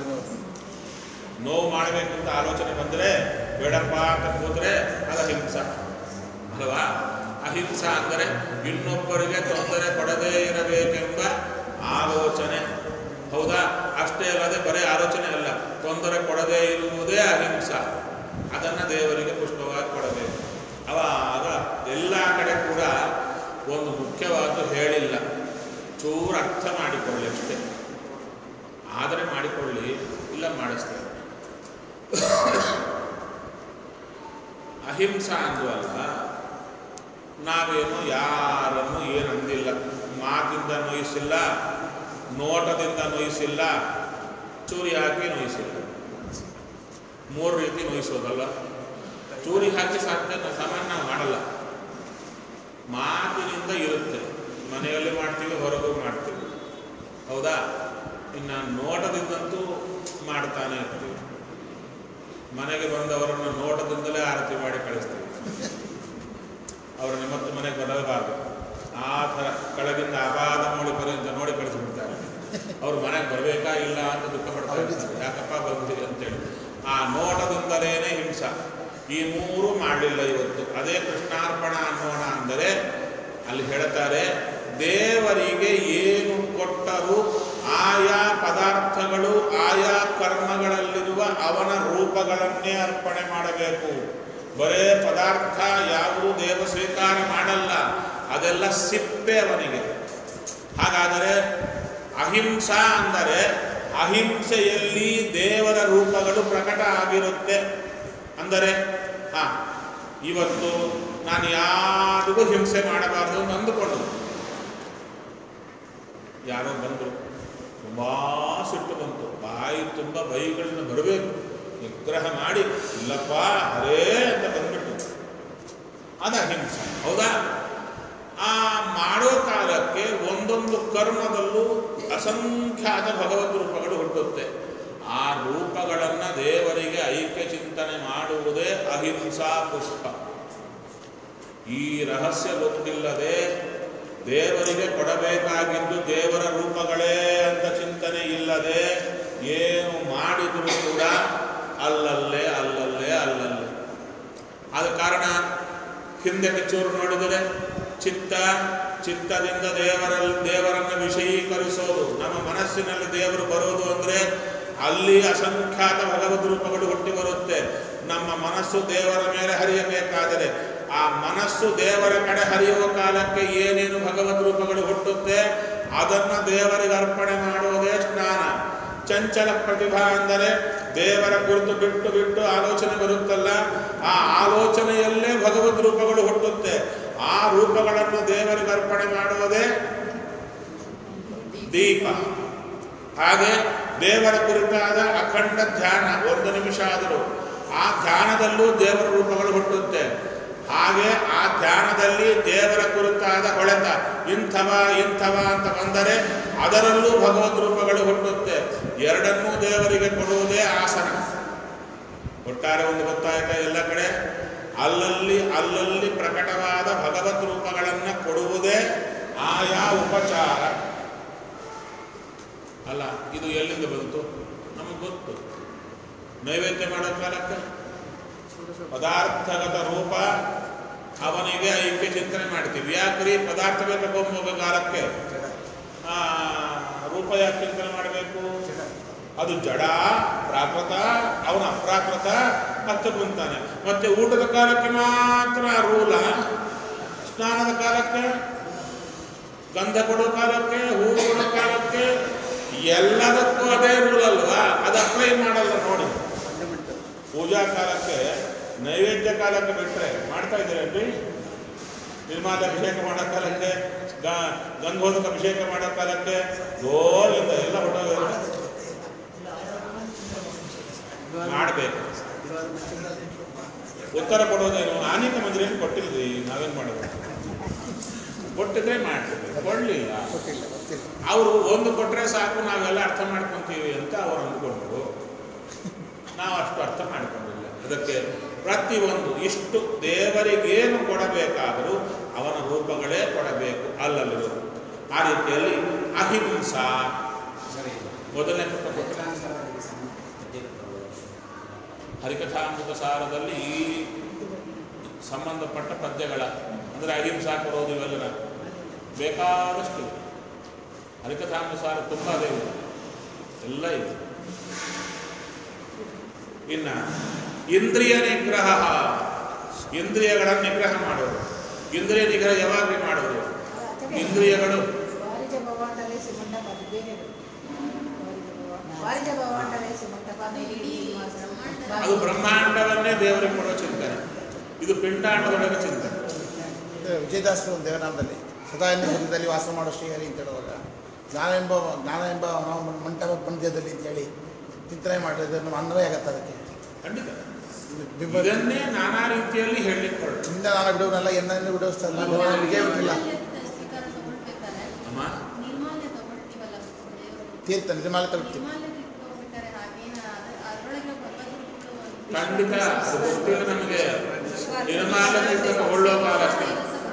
ನೋವು ಮಾಡಬೇಕು ಅಂತ ಆಲೋಚನೆ ಬಂದರೆ ಬೇಡಪ್ಪ ಅಂತ ಕೂತ್ರೆ ಅದು ಅಹಿಂಸ ಅಲ್ವಾ ಅಹಿಂಸ ಅಂದರೆ ಇನ್ನೊಬ್ಬರಿಗೆ ತೊಂದರೆ ಕೊಡದೇ ಇರಬೇಕೆಂಬ ಆಲೋಚನೆ ಹೌದಾ ಅಷ್ಟೇ ಅಲ್ಲದೆ ಬರೀ ಆಲೋಚನೆ ಅಲ್ಲ ತೊಂದರೆ ಕೊಡದೇ ಇರುವುದೇ ಅಹಿಂಸ ಅದನ್ನು ದೇವರಿಗೆ ಪುಷ್ಪವಾಗಿ ಕೊಡಬೇಕು ಅವಾಗ ಎಲ್ಲ ಕಡೆ ಕೂಡ ಒಂದು ಮುಖ್ಯವಾದ್ದು ಹೇಳಿಲ್ಲ ಚೂರು ಅರ್ಥ ಮಾಡಿಕೊಳ್ಳಿ ಅಷ್ಟೇ ಆದರೆ ಮಾಡಿಕೊಳ್ಳಿ ಇಲ್ಲ ಮಾಡಿಸ್ತೇವೆ ಅಹಿಂಸಾ ಅಂದ್ವಲ್ಲ ನಾವೇನು ಯಾರನ್ನು ಏನು ಅಂದಿಲ್ಲ ಮಾತಿಂದ ನೋಯಿಸಿಲ್ಲ ನೋಟದಿಂದ ನೋಯಿಸಿಲ್ಲ ಚೂರಿ ಹಾಕಿ ನೋಯಿಸಿಲ್ಲ ಮೂರು ರೀತಿ ನೋಯಿಸೋದಲ್ಲ ಚೂರಿ ಹಾಕಿ ಸಾಧ್ಯ ಸಾಮಾನ್ಯ ನಾವು ಮಾಡಲ್ಲ ಮಾತಿನಿಂದ ಇರುತ್ತೆ ಮನೆಯಲ್ಲಿ ಮಾಡ್ತೀವಿ ಹೊರಗೂ ಮಾಡ್ತೀವಿ ಹೌದಾ ಇನ್ನು ನೋಟದಿಂದಂತೂ ಮಾಡ್ತಾನೆ ಇರ್ತೀವಿ ಮನೆಗೆ ಬಂದವರನ್ನು ನೋಟದಿಂದಲೇ ಆರತಿ ಮಾಡಿ ಕಳಿಸ್ತೀವಿ ಅವರನ್ನು ಮತ್ತೆ ಮನೆಗೆ ಬರಬಾರ್ದು ಆ ಥರ ಕೆಳಗಿಂದ ಅಪಾದ ನೋಡಿ ಪರ್ಯಂತ ನೋಡಿ ಕಳಿಸ್ಬಿಡ್ತಾರೆ ಅವ್ರು ಮನೆಗೆ ಬರಬೇಕಾ ಇಲ್ಲ ಅಂತ ದುಃಖ ಪಡ್ತಾ ಇರ್ತಾರೆ ಯಾಕಪ್ಪ ಬಂದಿದೆ ಅಂತೇಳಿ ಆ ನೋಟದಿಂದಲೇನೆ ಹಿಂಸ ಈ ಮೂರು ಮಾಡಲಿಲ್ಲ ಇವತ್ತು ಅದೇ ಕೃಷ್ಣಾರ್ಪಣ ಅನ್ನೋಣ ಅಂದರೆ ಅಲ್ಲಿ ಹೇಳ್ತಾರೆ ದೇವರಿಗೆ ಏನು ಕೊಟ್ಟರೂ ಆಯಾ ಪದಾರ್ಥಗಳು ಆಯಾ ಕರ್ಮಗಳಲ್ಲಿರುವ ಅವನ ರೂಪಗಳನ್ನೇ ಅರ್ಪಣೆ ಮಾಡಬೇಕು ಬರೇ ಪದಾರ್ಥ ಯಾವುದೂ ದೇವ ಸ್ವೀಕಾರ ಮಾಡಲ್ಲ ಅದೆಲ್ಲ ಸಿಪ್ಪೆ ಅವನಿಗೆ ಹಾಗಾದರೆ ಅಹಿಂಸಾ ಅಂದರೆ ಅಹಿಂಸೆಯಲ್ಲಿ ದೇವರ ರೂಪಗಳು ಪ್ರಕಟ ಆಗಿರುತ್ತೆ ಅಂದರೆ ಹಾ ಇವತ್ತು ನಾನು ಯಾರಿಗೂ ಹಿಂಸೆ ಮಾಡಬಾರ್ದು ಅಂತ ಅಂದುಕೊಂಡು ಯಾರೋ ಬಂದರು ತುಂಬ ಸಿಟ್ಟು ಬಂತು ಬಾಯಿ ತುಂಬ ಬೈಗಳನ್ನ ಬರಬೇಕು ನಿಗ್ರಹ ಮಾಡಿ ಇಲ್ಲಪ್ಪ ಹರೇ ಅಂತ ಬಂದ್ಬಿಟ್ಟು ಅದು ಅಹಿಂಸೆ ಹೌದಾ ಆ ಮಾಡೋ ಕಾಲಕ್ಕೆ ಒಂದೊಂದು ಕರ್ಮದಲ್ಲೂ ಅಸಂಖ್ಯಾತ ಭಗವದ್ ರೂಪಗಳು ಹುಟ್ಟುತ್ತೆ ಆ ರೂಪಗಳನ್ನು ದೇವರಿಗೆ ಐಕ್ಯ ಚಿಂತನೆ ಮಾಡುವುದೇ ಅಹಿಂಸಾ ಪುಷ್ಪ ಈ ರಹಸ್ಯ ಗೊತ್ತಿಲ್ಲದೆ ದೇವರಿಗೆ ಕೊಡಬೇಕಾಗಿದ್ದು ದೇವರ ರೂಪಗಳೇ ಅಂತ ಚಿಂತನೆ ಇಲ್ಲದೆ ಏನು ಮಾಡಿದರೂ ಕೂಡ ಅಲ್ಲಲ್ಲೇ ಅಲ್ಲಲ್ಲೇ ಅಲ್ಲಲ್ಲೇ ಆದ ಕಾರಣ ಹಿಂದಕ್ಕೆ ಚೂರು ನೋಡಿದರೆ ಚಿತ್ತ ಚಿತ್ತದಿಂದ ದೇವರಲ್ಲಿ ದೇವರನ್ನು ವಿಷಯೀಕರಿಸೋದು ನಮ್ಮ ಮನಸ್ಸಿನಲ್ಲಿ ದೇವರು ಬರೋದು ಅಂದ್ರೆ ಅಲ್ಲಿ ಅಸಂಖ್ಯಾತ ಭಗವದ್ ರೂಪಗಳು ಹುಟ್ಟಿ ಬರುತ್ತೆ ನಮ್ಮ ಮನಸ್ಸು ದೇವರ ಮೇಲೆ ಹರಿಯಬೇಕಾದರೆ ಆ ಮನಸ್ಸು ದೇವರ ಕಡೆ ಹರಿಯುವ ಕಾಲಕ್ಕೆ ಏನೇನು ಭಗವದ್ ರೂಪಗಳು ಹುಟ್ಟುತ್ತೆ ಅದನ್ನು ದೇವರಿಗೆ ಅರ್ಪಣೆ ಮಾಡುವುದೇ ಸ್ನಾನ ಚಂಚಲ ಪ್ರತಿಭಾ ಅಂದರೆ ದೇವರ ಕುರಿತು ಬಿಟ್ಟು ಬಿಟ್ಟು ಆಲೋಚನೆ ಬರುತ್ತಲ್ಲ ಆ ಆಲೋಚನೆಯಲ್ಲೇ ಭಗವದ್ ರೂಪಗಳು ಹುಟ್ಟುತ್ತೆ ಆ ರೂಪಗಳನ್ನು ದೇವರಿಗೆ ಅರ್ಪಣೆ ಮಾಡುವುದೇ ದೀಪ ಹಾಗೆ ದೇವರ ಕುರಿತಾದ ಅಖಂಡ ಧ್ಯಾನ ಒಂದು ನಿಮಿಷ ಆದರೂ ಆ ಧ್ಯಾನದಲ್ಲೂ ದೇವರ ರೂಪಗಳು ಹುಟ್ಟುತ್ತೆ ಹಾಗೆ ಆ ಧ್ಯಾನದಲ್ಲಿ ದೇವರ ಕುರಿತಾದ ಹೊಳೆತ ಇಂಥವ ಇಂಥವ ಅಂತ ಬಂದರೆ ಅದರಲ್ಲೂ ಭಗವದ್ ರೂಪಗಳು ಹುಟ್ಟುತ್ತೆ ಎರಡನ್ನೂ ದೇವರಿಗೆ ಕೊಡುವುದೇ ಆಸನ ಒಟ್ಟಾರೆ ಒಂದು ಗೊತ್ತಾಯ್ತಾ ಎಲ್ಲ ಕಡೆ ಅಲ್ಲಲ್ಲಿ ಅಲ್ಲಲ್ಲಿ ಪ್ರಕಟವಾದ ಭಗವತ್ ರೂಪಗಳನ್ನು ಕೊಡುವುದೇ ಆಯಾ ಉಪಚಾರ ಅಲ್ಲ ಇದು ಎಲ್ಲಿಂದ ಬಂತು ನಮಗೆ ಗೊತ್ತು ನೈವೇದ್ಯ ಮಾಡೋ ಕಾಲಕ್ಕೆ ಪದಾರ್ಥಗತ ರೂಪ ಅವನಿಗೆ ಐಕ್ಯ ಚಿಂತನೆ ಮಾಡ್ತೀವಿ ಯಾಕ್ರಿ ಪದಾರ್ಥ ಬೇಕು ಹೋಗೋ ಕಾಲಕ್ಕೆ ಆ, ರೂಪ ಯಾಕೆ ಚಿಂತನೆ ಮಾಡಬೇಕು ಅದು ಜಡ ಪ್ರಾಕೃತ ಅವನ ಅಪ್ರಾಕೃತ ಮತ್ತೆ ಕುಂತಾನೆ ಮತ್ತೆ ಊಟದ ಕಾಲಕ್ಕೆ ಮಾತ್ರ ರೂಲ ಸ್ನಾನದ ಕಾಲಕ್ಕೆ ಗಂಧ ಕೊಡೋ ಕಾಲಕ್ಕೆ ಹೂ ಕೊಡೋ ಕಾಲಕ್ಕೆ ಎಲ್ಲದಕ್ಕೂ ಅದೇ ರೂಲ್ ಅಲ್ವಾ ಅದು ಅಪ್ಲೈ ಮಾಡಲ್ಲ ನೋಡಿ ಫಂಡಮೆಂಟಲ್ ಪೂಜಾ ಕಾಲಕ್ಕೆ ನೈವೇದ್ಯ ಕಾಲಕ್ಕೆ ಬಿಟ್ಟರೆ ಮಾಡ್ತಾ ಇದ್ದೀರೇನ್ರಿ ನಿರ್ಮಾಲ ಅಭಿಷೇಕ ಮಾಡೋ ಕಾಲಕ್ಕೆ ಗ- ಗಂಗೋದಕ ಅಭಿಷೇಕ ಮಾಡೋ ಕಾಲಕ್ಕೆ ಗೋವಿಂದ ಎಲ್ಲ ಹೊಟ್ಟೋಗಿರುತ್ತೆ ಮಾಡಬೇಕು ಇವಾಗ ಮೆಚ್ಚುಗೆ ಉತ್ತರ ಕೊಡೋದೇನು ಆನೇಕ ಮಂದಿರಲ್ಲಿ ಕೊಟ್ಟಿಲ್ರಿ ನಾವೇನು ಮಾಡೋದು ಕೊಟ್ಟಿದ್ರೆ ಮಾಡ್ತೀವಿ ಕೊಡಲಿಲ್ಲ ಗೊತ್ತಿಲ್ಲ ಗೊತ್ತಿಲ್ಲ ಅವರು ಒಂದು ಕೊಟ್ಟರೆ ಸಾಕು ನಾವೆಲ್ಲ ಅರ್ಥ ಮಾಡ್ಕೊಂತೀವಿ ಅಂತ ಅವ್ರು ಅಂದ್ಕೊಂಡ್ರು ನಾವು ಅಷ್ಟು ಅರ್ಥ ಮಾಡ್ಕೊಂಡಿಲ್ಲ ಅದಕ್ಕೆ ಪ್ರತಿಯೊಂದು ಇಷ್ಟು ದೇವರಿಗೇನು ಕೊಡಬೇಕಾದರೂ ಅವನ ರೂಪಗಳೇ ಕೊಡಬೇಕು ಅಲ್ಲಲ್ಲಿರೋದು ಆ ರೀತಿಯಲ್ಲಿ ಅಹಿಂಸಾ ಮೊದಲನೇ ಪುಟ ಕೊಟ್ಟರೆ ಹರಿಕಥಾಮೃತ ಸಾರದಲ್ಲಿ ಈ ಸಂಬಂಧಪಟ್ಟ ಪದ್ಯಗಳ ಅಂದರೆ ಅಹಿಂಸಾ ಕೊಡೋದು ಇವೆಲ್ಲ ಬೇಕಾದಷ್ಟು ಇವೆ. ಹರಿಕಥಾಮೃತ ಸಾರ ತುಂಬ ಅದೇ ಇದೆ ಎಲ್ಲ ಇದೆ ಇನ್ನ ಇಂದ್ರಿಯ ನಿಗ್ರಹ ಇಂದ್ರಿಯಗಳನ್ನು ನಿಗ್ರಹ ಮಾಡೋದು ಇಂದ್ರಿಯ ನಿಗ್ರಹ ಯಾವಾಗ ಮಾಡೋದು ಇಂದ್ರಿಯಗಳು ವಾರಿಜ ಭವಾಂಡವೇ ಸುಮಂಟಪ ಅದು ಬೇರೆ ವಾರಿಜ ಭವಾಂಡವೇ ಸುಮಂಟಪ ಇಡೀ ಬ್ರಹ್ಮಾಂಡ ಅದು ಬ್ರಹ್ಮಾಂಡವನ್ನೇ ದೇವರಿಗೆ ಕೊಡೋ ಚಿಂತನೆ ಇದು ಪಿಂಡಾಂಡದೊಳಗೆ ಚಿಂತನೆ ಇದು ವಿಜಯದಾಸರು ಒಂದು ದೇವನಾಮದಲ್ಲಿ ಸದಾ ಎನ್ನ ಹೃದಯದಲ್ಲಿ ವಾಸ ಮಾಡೋ ಶ್ರೀಹರಿ ಅಂತ ಹೇಳುವಾಗ ಜ್ಞಾನ ಎಂಬ ಜ್ಞಾನ ಎಂಬ ನಾವು ಮಂಟಪ ಬಂದ್ಯದಲ್ಲಿ ಅಂತೇಳಿ ಚಿಂತನೆ ಮಾಡಿದ್ರೆ ನಮ್ಮ ಅನ್ವಯ ಆಗತ್ತೆ ಅದಕ್ಕೆ ಖಂಡಿತ ಇದು ಬಿಂಬ ಇದನ್ನೇ ನಾನಾ ರೀತಿಯಲ್ಲಿ ಹೇಳಲಿಕ್ಕೆ ಹೊರಟು ಹಿಂದೆ ನಾನು ಬಿಡುವನಲ್ಲ ಎನ್ನ ಬಿಡುವಷ್ಟಲ್ಲ ವಿಜಯ ಬಿಟ್ಟಿಲ್ಲ ನಿರ್ಮಾಲ್ಯ ಸ್ವೀಕಾರ ತಗೊಳ್ಬೇಕಾದ್ರೆ ಅಮ್ಮ ನಿರ್ಮಾಲ್ಯ ತಗೊಳ್ತೀವಲ್ಲ ದೇವರು ತೀರ್ಥ ನಿರ್ಮಾಲ ತಗೊಳ್ತೀವಿ ನಿರ್ಮಾಲ್ಯ ತಗೊಳ್ಬೇಕಾದ್ರೆ ಹಾಗೇನ ಅದ್ರ- ಅದ್ರೊಳಗೆ ಭಗವದ್ಗುರುಗಳು ಒಂದು ಖಂಡಿತ ಅದು ಗೊತ್ತಿಲ್ಲ ನಮಗೆ ನಿರ್ಮಾಲ ತೀರ್ಥ ತಗೊಳ್ಳೋ ಕಾಲ ಅಷ್ಟೇ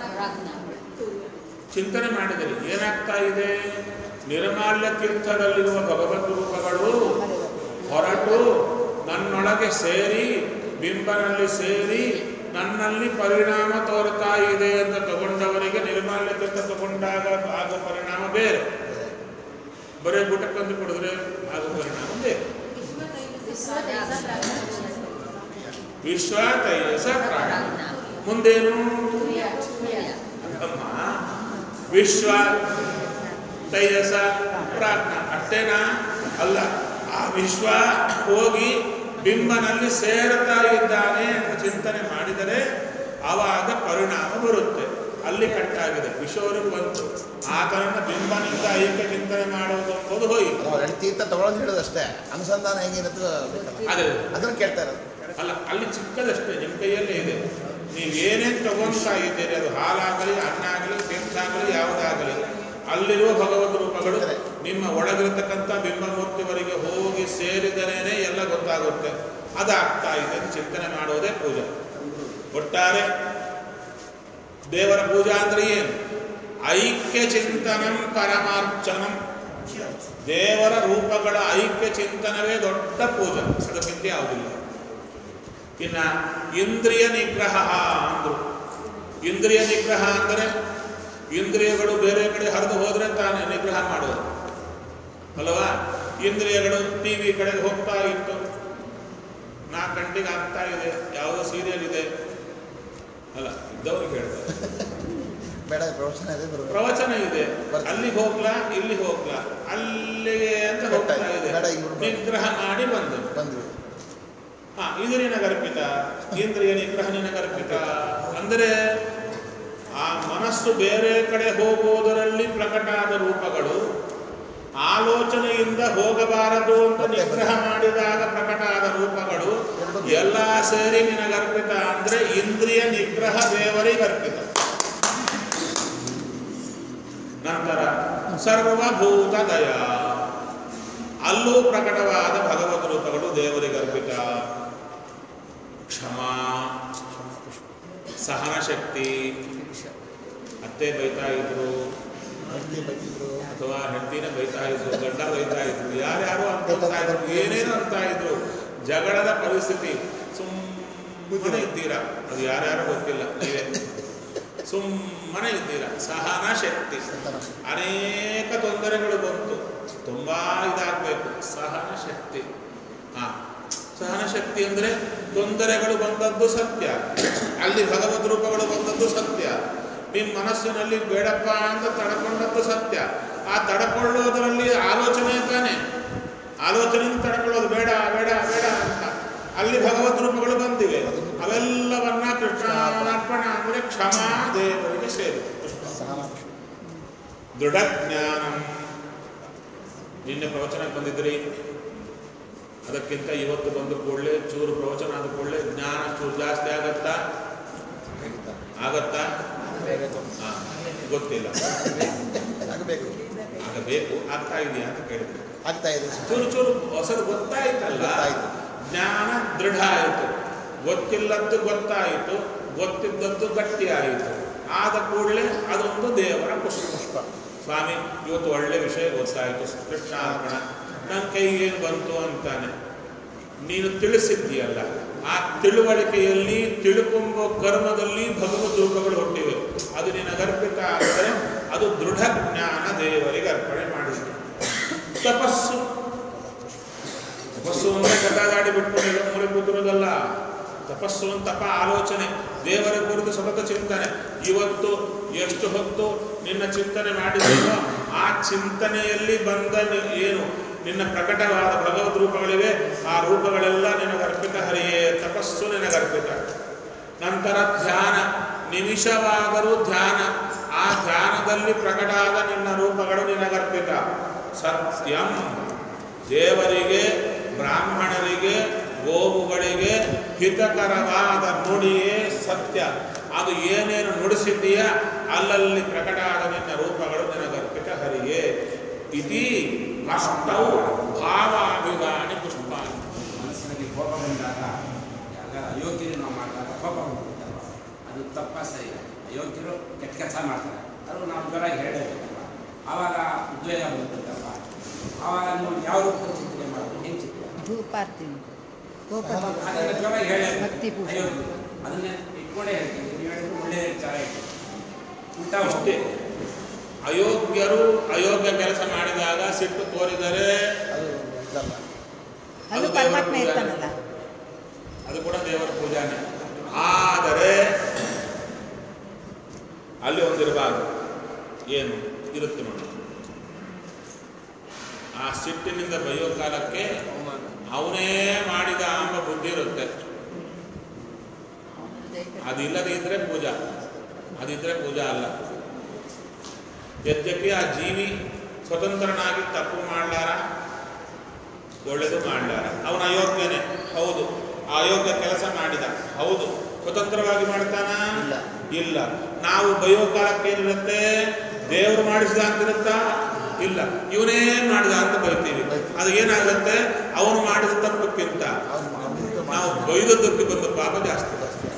ಚಿಂತನೆ ಮಾಡಿದರೆ ಏನಾಗ್ತಾ ಇದೆ ನಿರ್ಮಾಲ್ಯ ತೀರ್ಥದಲ್ಲಿರುವ ಭಗವದ್ ರೂಪಗಳು ಹೊರಟು ನನ್ನೊಳಗೆ ಸೇರಿ ಬಿಂಬನಲ್ಲಿ ಸೇರಿ ನನ್ನಲ್ಲಿ ಪರಿಣಾಮ ತೋರ್ತಾ ಇದೆ ಅಂತ ತಗೊಂಡವರಿಗೆ ನಿರ್ಮಾಲ್ಯ ತೀರ್ಥ ತಗೊಂಡಾಗ ಆಗೋ ಪರಿಣಾಮ ಬೇರೆ ಬರೀ ಗುಟಕ್ಕಂದು ಕುಡಿದ್ರೆ ಆಗೋ ಪರಿಣಾಮ ಬೇರೆ ವಿಶ್ವ ತೈಜಸ ಪ್ರಾಣ ಮುಂದೇನು ಅಮ್ಮ ವಿಶ್ವ ತೈಜಸ ಪ್ರಾಜ್ಞ ಅಷ್ಟೇನಾ ಅಲ್ಲ ಆ ವಿಶ್ವ ಹೋಗಿ ಬಿಂಬನಲ್ಲಿ ಸೇರ್ತಾ ಇದ್ದಾನೆ ಅಂತ ಚಿಂತನೆ ಮಾಡಿದರೆ ಆವಾಗ ಪರಿಣಾಮ ಬರುತ್ತೆ ಅಲ್ಲಿ ಕಟ್ಟಾಗಿದೆ ವಿಶ್ವವರೆಗೂ ಬಂತು ಆತನನ್ನ ಬಿಂಬನಿಂದ ಐಕ್ಯ ಚಿಂತನೆ ಮಾಡುವುದು ಎಂಬುದು ಹೋಯಿತು ಅವ್ರು ಎರಡು ತೀರ್ಥ ತಗೊಳ್ಳೋದು ಹೇಳೋದಷ್ಟೇ ಅನುಸಂಧಾನ ಹೆಂಗಿರುತ್ತೆ ಬೇಕಲ್ಲ ಅದೇ ಅದನ್ನು ಕೇಳ್ತಾ ಇರೋದು ಅಲ್ಲ ಅಲ್ಲಿ ಚಿಕ್ಕದಷ್ಟೇ ನಿಮ್ಮ ಕೈಯಲ್ಲೇ ಇದೆ ನೀವೇನೇನು ತಗೊಂತಾ ಇದ್ದೀರಿ ಅದು ಹಾಲಾಗಲಿ ಅನ್ನ ಆಗಲಿ ತಿಂತಾಗಲಿ ಯಾವುದಾಗಲಿ ಅಲ್ಲಿರುವ ಭಗವದ್ ರೂಪಗಳು ನಿಮ್ಮ ಒಳಗಿರತಕ್ಕಂಥ ಬಿಂಬಮೂರ್ತಿವರೆಗೆ ಹೋಗಿ ಸೇರಿದರೇನೆ ಎಲ್ಲ ಗೊತ್ತಾಗುತ್ತೆ ಅದಾಗ್ತಾ ಇದೆ ಅಂತ ಚಿಂತನೆ ಮಾಡೋದೇ ಪೂಜೆ ಒಟ್ಟಾರೆ ದೇವರ ಪೂಜಾ ಅಂದ್ರೆ ಏನು ಐಕ್ಯ ಚಿಂತನಂ ಪರಮಾರ್ಚನಂ ದೇವರ ರೂಪಗಳ ಐಕ್ಯ ಚಿಂತನವೇ ದೊಡ್ಡ ಪೂಜೆ ಅದಕ್ಕಿಂತ ಯಾವುದಿಲ್ಲ ಇನ್ನ ಇಂದ್ರಿಯ ನಿಗ್ರಹ ಅಂದ್ರು ಇಂದ್ರಿಯ ನಿಗ್ರಹ ಅಂದರೆ ಇಂದ್ರಿಯಗಳು ಬೇರೆ ಕಡೆ ಹರಿದು ಹೋದ್ರೆ ತಾನೇ ನಿಗ್ರಹ ಮಾಡೋದು ಅಲ್ವಾ ಇಂದ್ರಿಯಗಳು ಟಿ ವಿ ಕಡೆಗೆ ಹೋಗ್ತಾ ಇತ್ತು ನಾಲ್ಕು ಗಂಟೆಗೆ ಆಗ್ತಾ ಇದೆ ಯಾವುದೋ ಸೀರಿಯಲ್ ಇದೆ ಅಲ್ಲ ಇದ್ದವ್ರಿಗೆ ಹೇಳ್ತಾರೆ ಬೇಡ ಪ್ರವಚನ ಇದೆ ಬರಬೇಕು ಪ್ರವಚನ ಇದೆ ಬರ್ತೀನಿ. ಅಲ್ಲಿ ಹೋಗ್ಲಾ ಇಲ್ಲಿ ಹೋಗ್ಲಾ ಅಲ್ಲಿಗೆ ಅಂತ ಹೋಗ್ತಾ ಇದೆ ಬೇಡ, ಇವ್ರು ಬೇಡ. ನಿಗ್ರಹ ಮಾಡಿ ಬಂದು ಬಂದ್ವಿ ಹಾ ಇದು ನಿನಗರ್ಪಿತ ಇಂದ್ರಿಯ ನಿಗ್ರಹ ನಿನಗರ್ಪಿತ ಅಂದರೆ ಆ ಮನಸ್ಸು ಬೇರೆ ಕಡೆ ಹೋಗುವುದರಲ್ಲಿ ಪ್ರಕಟ ಆದ ರೂಪಗಳು ಆಲೋಚನೆಯಿಂದ ಹೋಗಬಾರದು ಅಂತ ಮತ್ತೆ ನಿಗ್ರಹ ಮಾಡಿದಾಗ ಪ್ರಕಟ ಆದ ರೂಪಗಳು ಎರಡು ಎಲ್ಲ ಸೇರಿ ನಿನಗರ್ಪಿತ ಅಂದ್ರೆ ಇಂದ್ರಿಯ ನಿಗ್ರಹ ದೇವರಿಗರ್ಪಿತ ನಂತರ ಸರ್ವಭೂತ ದಯ ಅಲ್ಲೂ ಪ್ರಕಟವಾದ ಭಗವದ್ ರೂಪಗಳು ದೇವರಿಗರ್ಪಿತ ಕ್ಷಮಾ ಸಹನ ಶಕ್ತಿ ಅತ್ತೆ ಬೈತಾ ಇದ್ರು ಹೆಂಡತಿ ಬೈತಿದ್ರು ಅಥವಾ ಹೆಂಡತಿನ ಬೈತಾ ಇದ್ರು ಗಂಡ ಬೈತಾ ಇದ್ರು ಯಾರ್ಯಾರು ಅನ್ಕೊಳ್ತಾ ಇದ್ರು ಏನೇನು ಅಂತ ಇದ್ರು ಜಗಳದ ಪರಿಸ್ಥಿತಿ ಸುಮ್ಮನೆ ಇದ್ದೀರಾ ಅದು ಯಾರ್ಯಾರು ಗೊತ್ತಿಲ್ಲ ನೀವೇ ಸುಮ್ಮನೆ ಇದ್ದೀರಾ ಸಹನ ಶಕ್ತಿ ಸಂತಾನ ಅನೇಕ ತೊಂದರೆಗಳು ಬಂತು ತುಂಬಾ ಇದಾಗಬೇಕು ಸಹನ ಶಕ್ತಿ ಹಾ ಸಹನ ಶಕ್ತಿ ಅಂದ್ರೆ ತೊಂದರೆಗಳು ಬಂದದ್ದು ಸತ್ಯ ಅಲ್ಲಿ ಭಗವದ್ ರೂಪಗಳು ಬಂದದ್ದು ಸತ್ಯ ನಿಮ್ಮ ಮನಸ್ಸಿನಲ್ಲಿ ಬೇಡಪ್ಪ ಅಂತ ತಡ್ಕೊಂಡದ್ದು ಸತ್ಯ ಆ ತಡ್ಕೊಳ್ಳೋದರಲ್ಲಿ ಆಲೋಚನೆ ತಾನೆ ಆಲೋಚನೆಯಿಂದ ತಡ್ಕೊಳ್ಳೋದು ಬೇಡ ಬೇಡ ಬೇಡ ಅಂತ ಅಲ್ಲಿ ಭಗವದ್ ರೂಪಗಳು ಬಂದಿವೆ ಅವೆಲ್ಲವನ್ನ ಕೃಷ್ಣಾರ್ಪಣ ಅಂದರೆ ಕ್ಷಮಾ ದೇವರಿಗೆ ಸೇರಿ ಸಹನ ದೃಢ ಜ್ಞಾನ ನಿನ್ನೆ ಪ್ರವಚನಕ್ಕೆ ಬಂದಿದ್ರಿ ಅದಕ್ಕಿಂತ ಇವತ್ತು ಬಂದ ಕೂಡಲೇ ಚೂರು ಪ್ರವಚನ ಆದ ಕೂಡಲೇ ಜ್ಞಾನ ಚೂರು ಜಾಸ್ತಿ ಆಗತ್ತಾ ಆಗತ್ತಾ ಹಾ, ಗೊತ್ತಿಲ್ಲ ಆಗಬೇಕು ಆಗಬೇಕು ಆಗ್ತಾ ಇದೆಯಾ ಅಂತ ಕೇಳಿದ್ರಿ ಆಗ್ತಾ ಇದೆ ಚೂರು ಚೂರು ಹೊಸದು ಗೊತ್ತಾಯ್ತಲ್ಲ ಗೊತ್ತಾಯ್ತು. ಜ್ಞಾನ ದೃಢ ಆಯಿತು ಗೊತ್ತಿಲ್ಲದ್ದು ಗೊತ್ತಾಯಿತು ಗೊತ್ತಿದ್ದದ್ದು ಗಟ್ಟಿ ಆಯಿತು ಆದ ಕೂಡಲೇ ಅದೊಂದು ದೇವರ ಪುಷ್ಪ ಪುಷ್ಪ ಸ್ವಾಮಿ ಇವತ್ತು ಒಳ್ಳೆ ವಿಷಯ ಗೊತ್ತಾಯಿತು ಕೃಷ್ಣಾರ್ಪಣ ನನ್ನ ಕೈಗೆ ಏನು ಬಂತು ಅಂತಾನೆ ನೀನು ತಿಳಿಸಿದ್ದೀಯಲ್ಲ ಆ ತಿಳುವಳಿಕೆಯಲ್ಲಿ ತಿಳುಕೊಂಬೋ ಕರ್ಮದಲ್ಲಿ ಭಗವದ್ ರೂಪಗಳು ಹುಟ್ಟಿವೆ ಅದು ನಿನಗರ್ಪಿತ ಆದರೆ ಅದು ದೃಢ ಜ್ಞಾನ ದೇವರಿಗೆ ಅರ್ಪಣೆ ಮಾಡಿದೆ ತಪಸ್ಸು ತಪಸ್ಸು ಅಂದರೆ ಕಟಾದಾಡಿ ಬಿಟ್ಕೊಂಡಿರೋ ಮೂಲೆ ಕೂತಿರೋದಲ್ಲ ತಪಸ್ಸು ಅಂತ ತಪ ಆಲೋಚನೆ ದೇವರ ಕುರಿತು ಸತತ ಚಿಂತನೆ ಇವತ್ತು ಎಷ್ಟು ಹೊತ್ತು ನಿನ್ನ ಚಿಂತನೆ ಮಾಡಿದೆಯೋ ಆ ಚಿಂತನೆಯಲ್ಲಿ ಬಂದ ನಿ- ಏನು ನಿನ್ನ ಪ್ರಕಟವಾದ ಭಗವದ್ ರೂಪಗಳಿವೆ ಆ ರೂಪಗಳೆಲ್ಲ ನಿನಗರ್ಪಿತ ಹರಿಯೇ ತಪಸ್ಸು ನಿನಗರ್ಪಿತ ನಂತರ ಧ್ಯಾನ ನಿಮಿಷವಾದರೂ ಧ್ಯಾನ ಆ ಧ್ಯಾನದಲ್ಲಿ ಪ್ರಕಟ ಆದ ನಿನ್ನ ರೂಪಗಳು ನಿನಗರ್ಪಿತ ಸತ್ಯಂ ದೇವರಿಗೆ ಬ್ರಾಹ್ಮಣರಿಗೆ ಗೋವುಗಳಿಗೆ ಹಿತಕರವಾದ ನುಡಿಯೇ ಸತ್ಯ ಅದು ಏನೇನು ನುಡಿಸಿದ್ದೀಯ ಅಲ್ಲಲ್ಲಿ ಪ್ರಕಟ ಆದ ನಿನ್ನ ರೂಪಗಳು ನಿನಗರ್ಪಿತ ಹರಿಯೇ ಇತಿ ಅಷ್ಟೌ ಭಾವಾಭಿಮಾನಿ ಪುಷ್ಪಾಣಿ ಮನಸ್ಸಿನಲ್ಲಿ ಕೋಪ ಬಂದಾಗ ಎಲ್ಲ ಅಯೋಗ್ಯರು ನಾವು ಮಾಡಿದಾಗ ಕೋಪ ಬಂದ್ಬಿಡ್ತಲ್ವ ಅದು ತಪ್ಪ ಸರಿ ಅಯೋಗ್ಯರು ಕೆಟ್ಟ ಕೆಲಸ ಮಾಡ್ತಾರೆ ಅದು ನಾವು ಜ್ವರಾಗಿ ಹೇಳಬೇಕಲ್ವ ಆವಾಗ ಉದ್ವೇಗ ಬಂದ್ಬಿಡ್ತಲ್ವ ಆವಾಗ ನೀವು ಯಾವ ರೂಪದ ಚಿಂತನೆ ಮಾಡೋದು ಹೆಂಗೆ ಚಿಂತನೆ ಧೂಪಾರ್ತಿ ಗೋಪ ಅದನ್ನ ಜ್ವರಾಗಿ ಹೇಳಿ ಭಕ್ತಿ ಪೂಜೆ. ಅಯೋಗ್ಯರು ಅದನ್ನೇ ಇಟ್ಕೊಂಡೇ ಹೇಳ್ತೀವಿ ನೀವು ಹೇಳಿದ್ರು ಒಳ್ಳೆಯ ವಿಚಾರ ಇತ್ತು ಉಲ್ಟಾ ಅಷ್ಟೇ ಅಯೋಗ್ಯರು ಅಯೋಗ್ಯ ಕೆಲಸ ಮಾಡಿದಾಗ ಸಿಟ್ಟು ತೋರಿದರೆ ಅದು ಇದಲ್ಲ ಅಲ್ಲೂ ಅದು ಪರಮಾತ್ಮ ದೇವರ ಇರ್ತಾನಲ್ಲ ಅದು ಕೂಡ ದೇವರ ಪೂಜಾನೆ ಆದರೆ ಅಲ್ಲಿ ಒಂದಿರಬಾರ್ದು ಏನು ಇರುತ್ತೆ ನೋಡಿ ಆ ಸಿಟ್ಟಿನಿಂದ ಬೈಯೋ ಕಾಲಕ್ಕೆ ಅವನೇ ಮಾಡಿದ ಎಂಬ ಬುದ್ಧಿ ಇರುತ್ತೆ ಅದಿಲ್ಲದೆ ಇದ್ರೆ ಪೂಜಾ ಅದಿದ್ರೆ ಪೂಜಾ ಅಲ್ಲ ಯದ್ಯಪಿ ಆ ಜೀವಿ ಸ್ವತಂತ್ರನಾಗಿ ತಪ್ಪು ಮಾಡಲಾರ ಒಳ್ಳೆಯದು ಮಾಡಲಾರ ಅವನ ಅಯೋಗ್ಯನೇ ಹೌದು ಆ ಅಯೋಗ್ಯ ಕೆಲಸ ಮಾಡಿದ ಹೌದು ಸ್ವತಂತ್ರವಾಗಿ ಮಾಡ್ತಾನ ಇಲ್ಲ. ಇಲ್ಲ ನಾವು ಬಯೋ ಕಾಲಕ್ಕೆ ಏನಿರುತ್ತೆ ದೇವರು ಮಾಡಿಸಿದ ಅಂತಿರುತ್ತಾ ಇಲ್ಲ ಇವನೇ ಮಾಡಿದ ಅಂತ ಬೈತೀವಿ ಅದು ಏನಾಗುತ್ತೆ ಅವನು ಮಾಡಿದ ತಪ್ಪಕ್ಕಿಂತ ಅವ್ನು ಅವ್ನಿಗೆ ನಾವು ಮಾಡಿ ಬೈದದ್ದಕ್ಕೆ ಬಂದ ಪಾಪ ಜಾಸ್ತಿ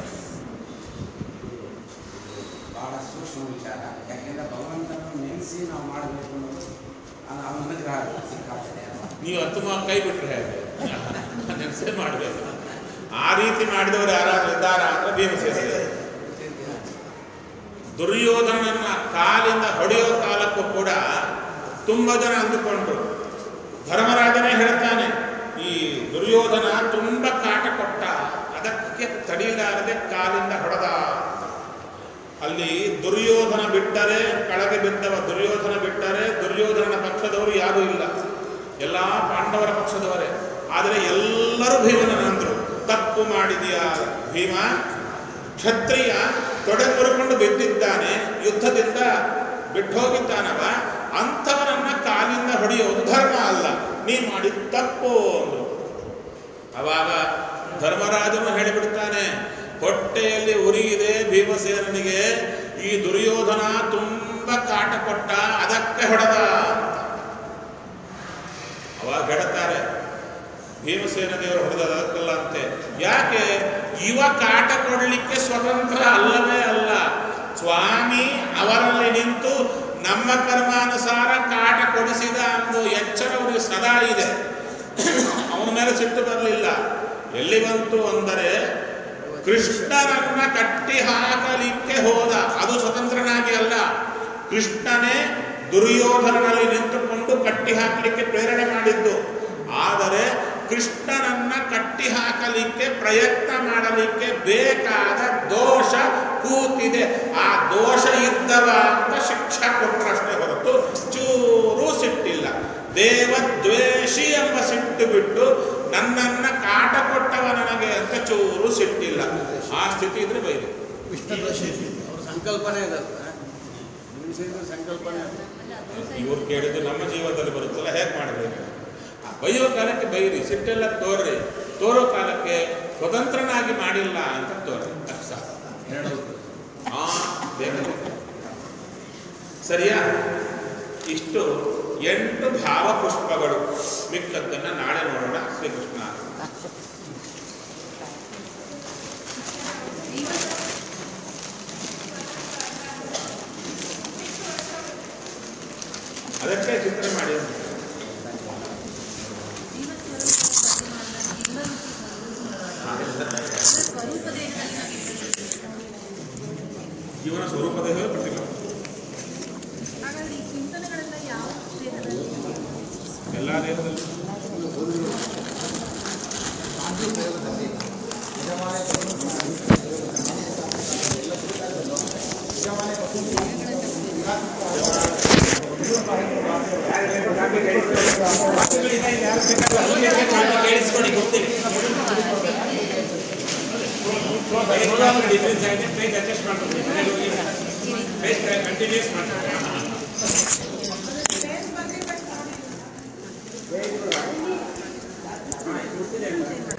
ಬಹಳ ಸೂಕ್ಷ್ಮ ವಿಚಾರ ಯಾಕೆಂದ್ರೆ ಭಗವಂತನನ್ನು ನೆನೆಸಿ ನಾವು ಮಾಡಬೇಕು ಅನ್ನೋದು ಅದು ಅವನ ಅನುಗ್ರಹ ಸಿಕ್ಕಾಗ್ತದೆ ಅಲ್ವಾ ನೀವು ಹತ್ತು ಕೈ ಬಿಟ್ರೆ ಹೇಗೆ ನೆನೆಸೇ ಮಾಡಬೇಕು ಆ ರೀತಿ ಮಾಡಿದವರು ಯಾರಾದ್ರೂ ಇದ್ದಾರಾ ಅಂದ್ರೆ ಭೀಮಸೇನ ದುರ್ಯೋಧನನ ಕಾಲಿಂದ ಹೊಡೆಯೋ ಕಾಲಕ್ಕೂ ಕೂಡ ತುಂಬ ಜನ ಅಂದುಕೊಂಡ್ರು ಧರ್ಮರಾಜನೇ ಹೇಳ್ತಾನೆ ಈ ದುರ್ಯೋಧನ ತುಂಬ ಕಾಟ ಕೊಟ್ಟ ಅದಕ್ಕೆ ತಡಿಲಾರದೆ ಕಾಲಿಂದ ಹೊಡೆದ ಅಲ್ಲಿ ದುರ್ಯೋಧನ ಬಿಟ್ಟರೆ ಕೆಳಗೆ ಬಿದ್ದವ ದುರ್ಯೋಧನ ಬಿಟ್ಟರೆ ದುರ್ಯೋಧನನ ಪಕ್ಷದವರು ಯಾರೂ ಇಲ್ಲ ಎಲ್ಲ ಪಾಂಡವರ ಪಕ್ಷದವರೇ ಆದರೆ ಎಲ್ಲರೂ ಭೀಮನಂದ್ರು ತಪ್ಪು ಮಾಡಿದೆಯಾ ಭೀಮ ಕ್ಷತ್ರಿಯ ತೊಡೆ ಮುರುಕೊಂಡು ಬಿದ್ದಿದ್ದಾನೆ ಯುದ್ಧದಿಂದ ಬಿಟ್ಟೋಗಿದ್ದಾನವ ಅಂಥವರನ್ನ ಕಾಲಿಂದ ಹೊಡೆಯೋದು ಧರ್ಮ ಅಲ್ಲ ನೀ ಮಾಡಿದ ತಪ್ಪು ಅಂದ್ರು ಅವಾಗ ಧರ್ಮರಾಜನು ಹೇಳಿಬಿಡ್ತಾನೆ ಹೊಟ್ಟೆಯಲ್ಲಿ ಉರಿಯಿದೆ ಭೀಮಸೇನನಿಗೆ ಈ ದುರ್ಯೋಧನ ತುಂಬ ಕಾಟ ಕೊಟ್ಟ ಅದಕ್ಕೆ ಹೊಡೆದ ಅವಾಗ ಹೇಳ್ತಾರೆ ಭೀಮಸೇನ ದೇವರು ಹೊಡೆದ ಅದಕ್ಕಲ್ಲ ಅಂತೆ ಯಾಕೆ ಇವ ಕಾಟ ಕೊಡಲಿಕ್ಕೆ ಸ್ವತಂತ್ರ ಅಲ್ಲವೇ ಅಲ್ಲ ಸ್ವಾಮಿ ಅವರಲ್ಲಿ ನಿಂತು ನಮ್ಮ ಕರ್ಮಾನುಸಾರ ಕಾಟ ಕೊಡಿಸಿದ ಅನ್ನೋ ಎಚ್ಚರ ಅವರಿಗೆ ಸದಾ ಇದೆ ಅವನ ಮೇಲೆ ಸಿಟ್ಟು ಬರಲಿಲ್ಲ ಎಲ್ಲಿ ಬಂತು ಅಂದರೆ ಕೃಷ್ಣನನ್ನ ಕಟ್ಟಿ ಹಾಕಲಿಕ್ಕೆ ಹೋದ ಅದು ಸ್ವತಂತ್ರನಾಗಿ ಅಲ್ಲ ಕೃಷ್ಣನೇ ದುರ್ಯೋಧನನಲ್ಲಿ ನಿಂತುಕೊಂಡು ಕಟ್ಟಿ ಹಾಕಲಿಕ್ಕೆ ಪ್ರೇರಣೆ ಮಾಡಿದ್ದು ಆದರೆ ಕೃಷ್ಣನನ್ನ ಕಟ್ಟಿ ಹಾಕಲಿಕ್ಕೆ ಪ್ರಯತ್ನ ಮಾಡಲಿಕ್ಕೆ ಬೇಕಾದ ದೋಷ ಕೂತಿದೆ ಆ ದೋಷ ಇದ್ದವ ಅಂತ ಶಿಕ್ಷಾ ಕೊಟ್ಟರಷ್ಟೇ ಹೊರತು ಚೂರು ಸಿಟ್ಟಿಲ್ಲ ದೇವದ್ವೇಷಿ ಎಂಬ ಸಿಟ್ಟು ಬಿಟ್ಟು ನನ್ನನ್ನ ಕಾಟ ಕೊಟ್ಟವ ನನಗೆ ಅಂತ ಚೂರು ಸಿಟ್ಟಿಲ್ಲ ಆ ಸ್ಥಿತಿ ಇದ್ರೆ ಬೈದೆ ವಿಷ್ಣು ದೋಷ ಇದೆ. ಅವ್ರ ಸಂಕಲ್ಪನೆ ಇದಲ್ಲ ಭೀಮಸೇನ ಸಂಕಲ್ಪನೆ ಅದು. ಇವ್ರು ಕೇಳಿದ್ದು ನಮ್ಮ ಜೀವನದಲ್ಲಿ ಬರುತ್ತಲ್ಲ ಹೇಗೆ ಮಾಡಬೇಕು ಆ ಬೈಯೋ ಕಾಲಕ್ಕೆ ಬೈರಿ ಸಿಟ್ಟೆಲ್ಲ ತೋರ್ರಿ ತೋರೋ ಕಾಲಕ್ಕೆ ಸ್ವತಂತ್ರನಾಗಿ ಮಾಡಿಲ್ಲ ಅಂತ ತೋರ್ರಿ ಅಷ್ಟು ಸಾಕು ಎರಡು ಆ ಬೇಕಲ್ಲ ಸರಿಯಾ ಇಷ್ಟು ಎಂಟು ಭಾವಪುಷ್ಪಗಳು ಮಿಕ್ಕದ್ದನ್ನು ನಾಳೆ ನೋಡೋಣ ಶ್ರೀಕೃಷ್ಣ ಅದಕ್ಕೆ ಚಿಂತನೆ ಮಾಡಿ ಜೀವನ ಸ್ವರೂಪದಲ್ಲಿ ಪ್ರತಿಮಾ ಹಾಗಾದ್ರೆ ಈ ಚಿಂತನೆಗಳೆಲ್ಲ ಯಾವ ದೇಹದಲ್ಲಿ ಎಲ್ಲ ದೇಹದಲ್ಲಿ ಕೇಳಿಸ್ಕೊಳ್ಳಿ ಗೊತ್ತಿಲ್ಲ ಡಿಫ್ರೆನ್ಸ್ ಆಗಿದೆ ಪೇಜ್ ಅಡ್ಜಸ್ಟ್ ಮಾಡ್ಕೊಂಡು ಪೇಜ್ ಕಂಟಿನ್ಯೂಸ್ ಮಾಡ್ಕೊಂಡು ಗೊತ್ತಿದೆ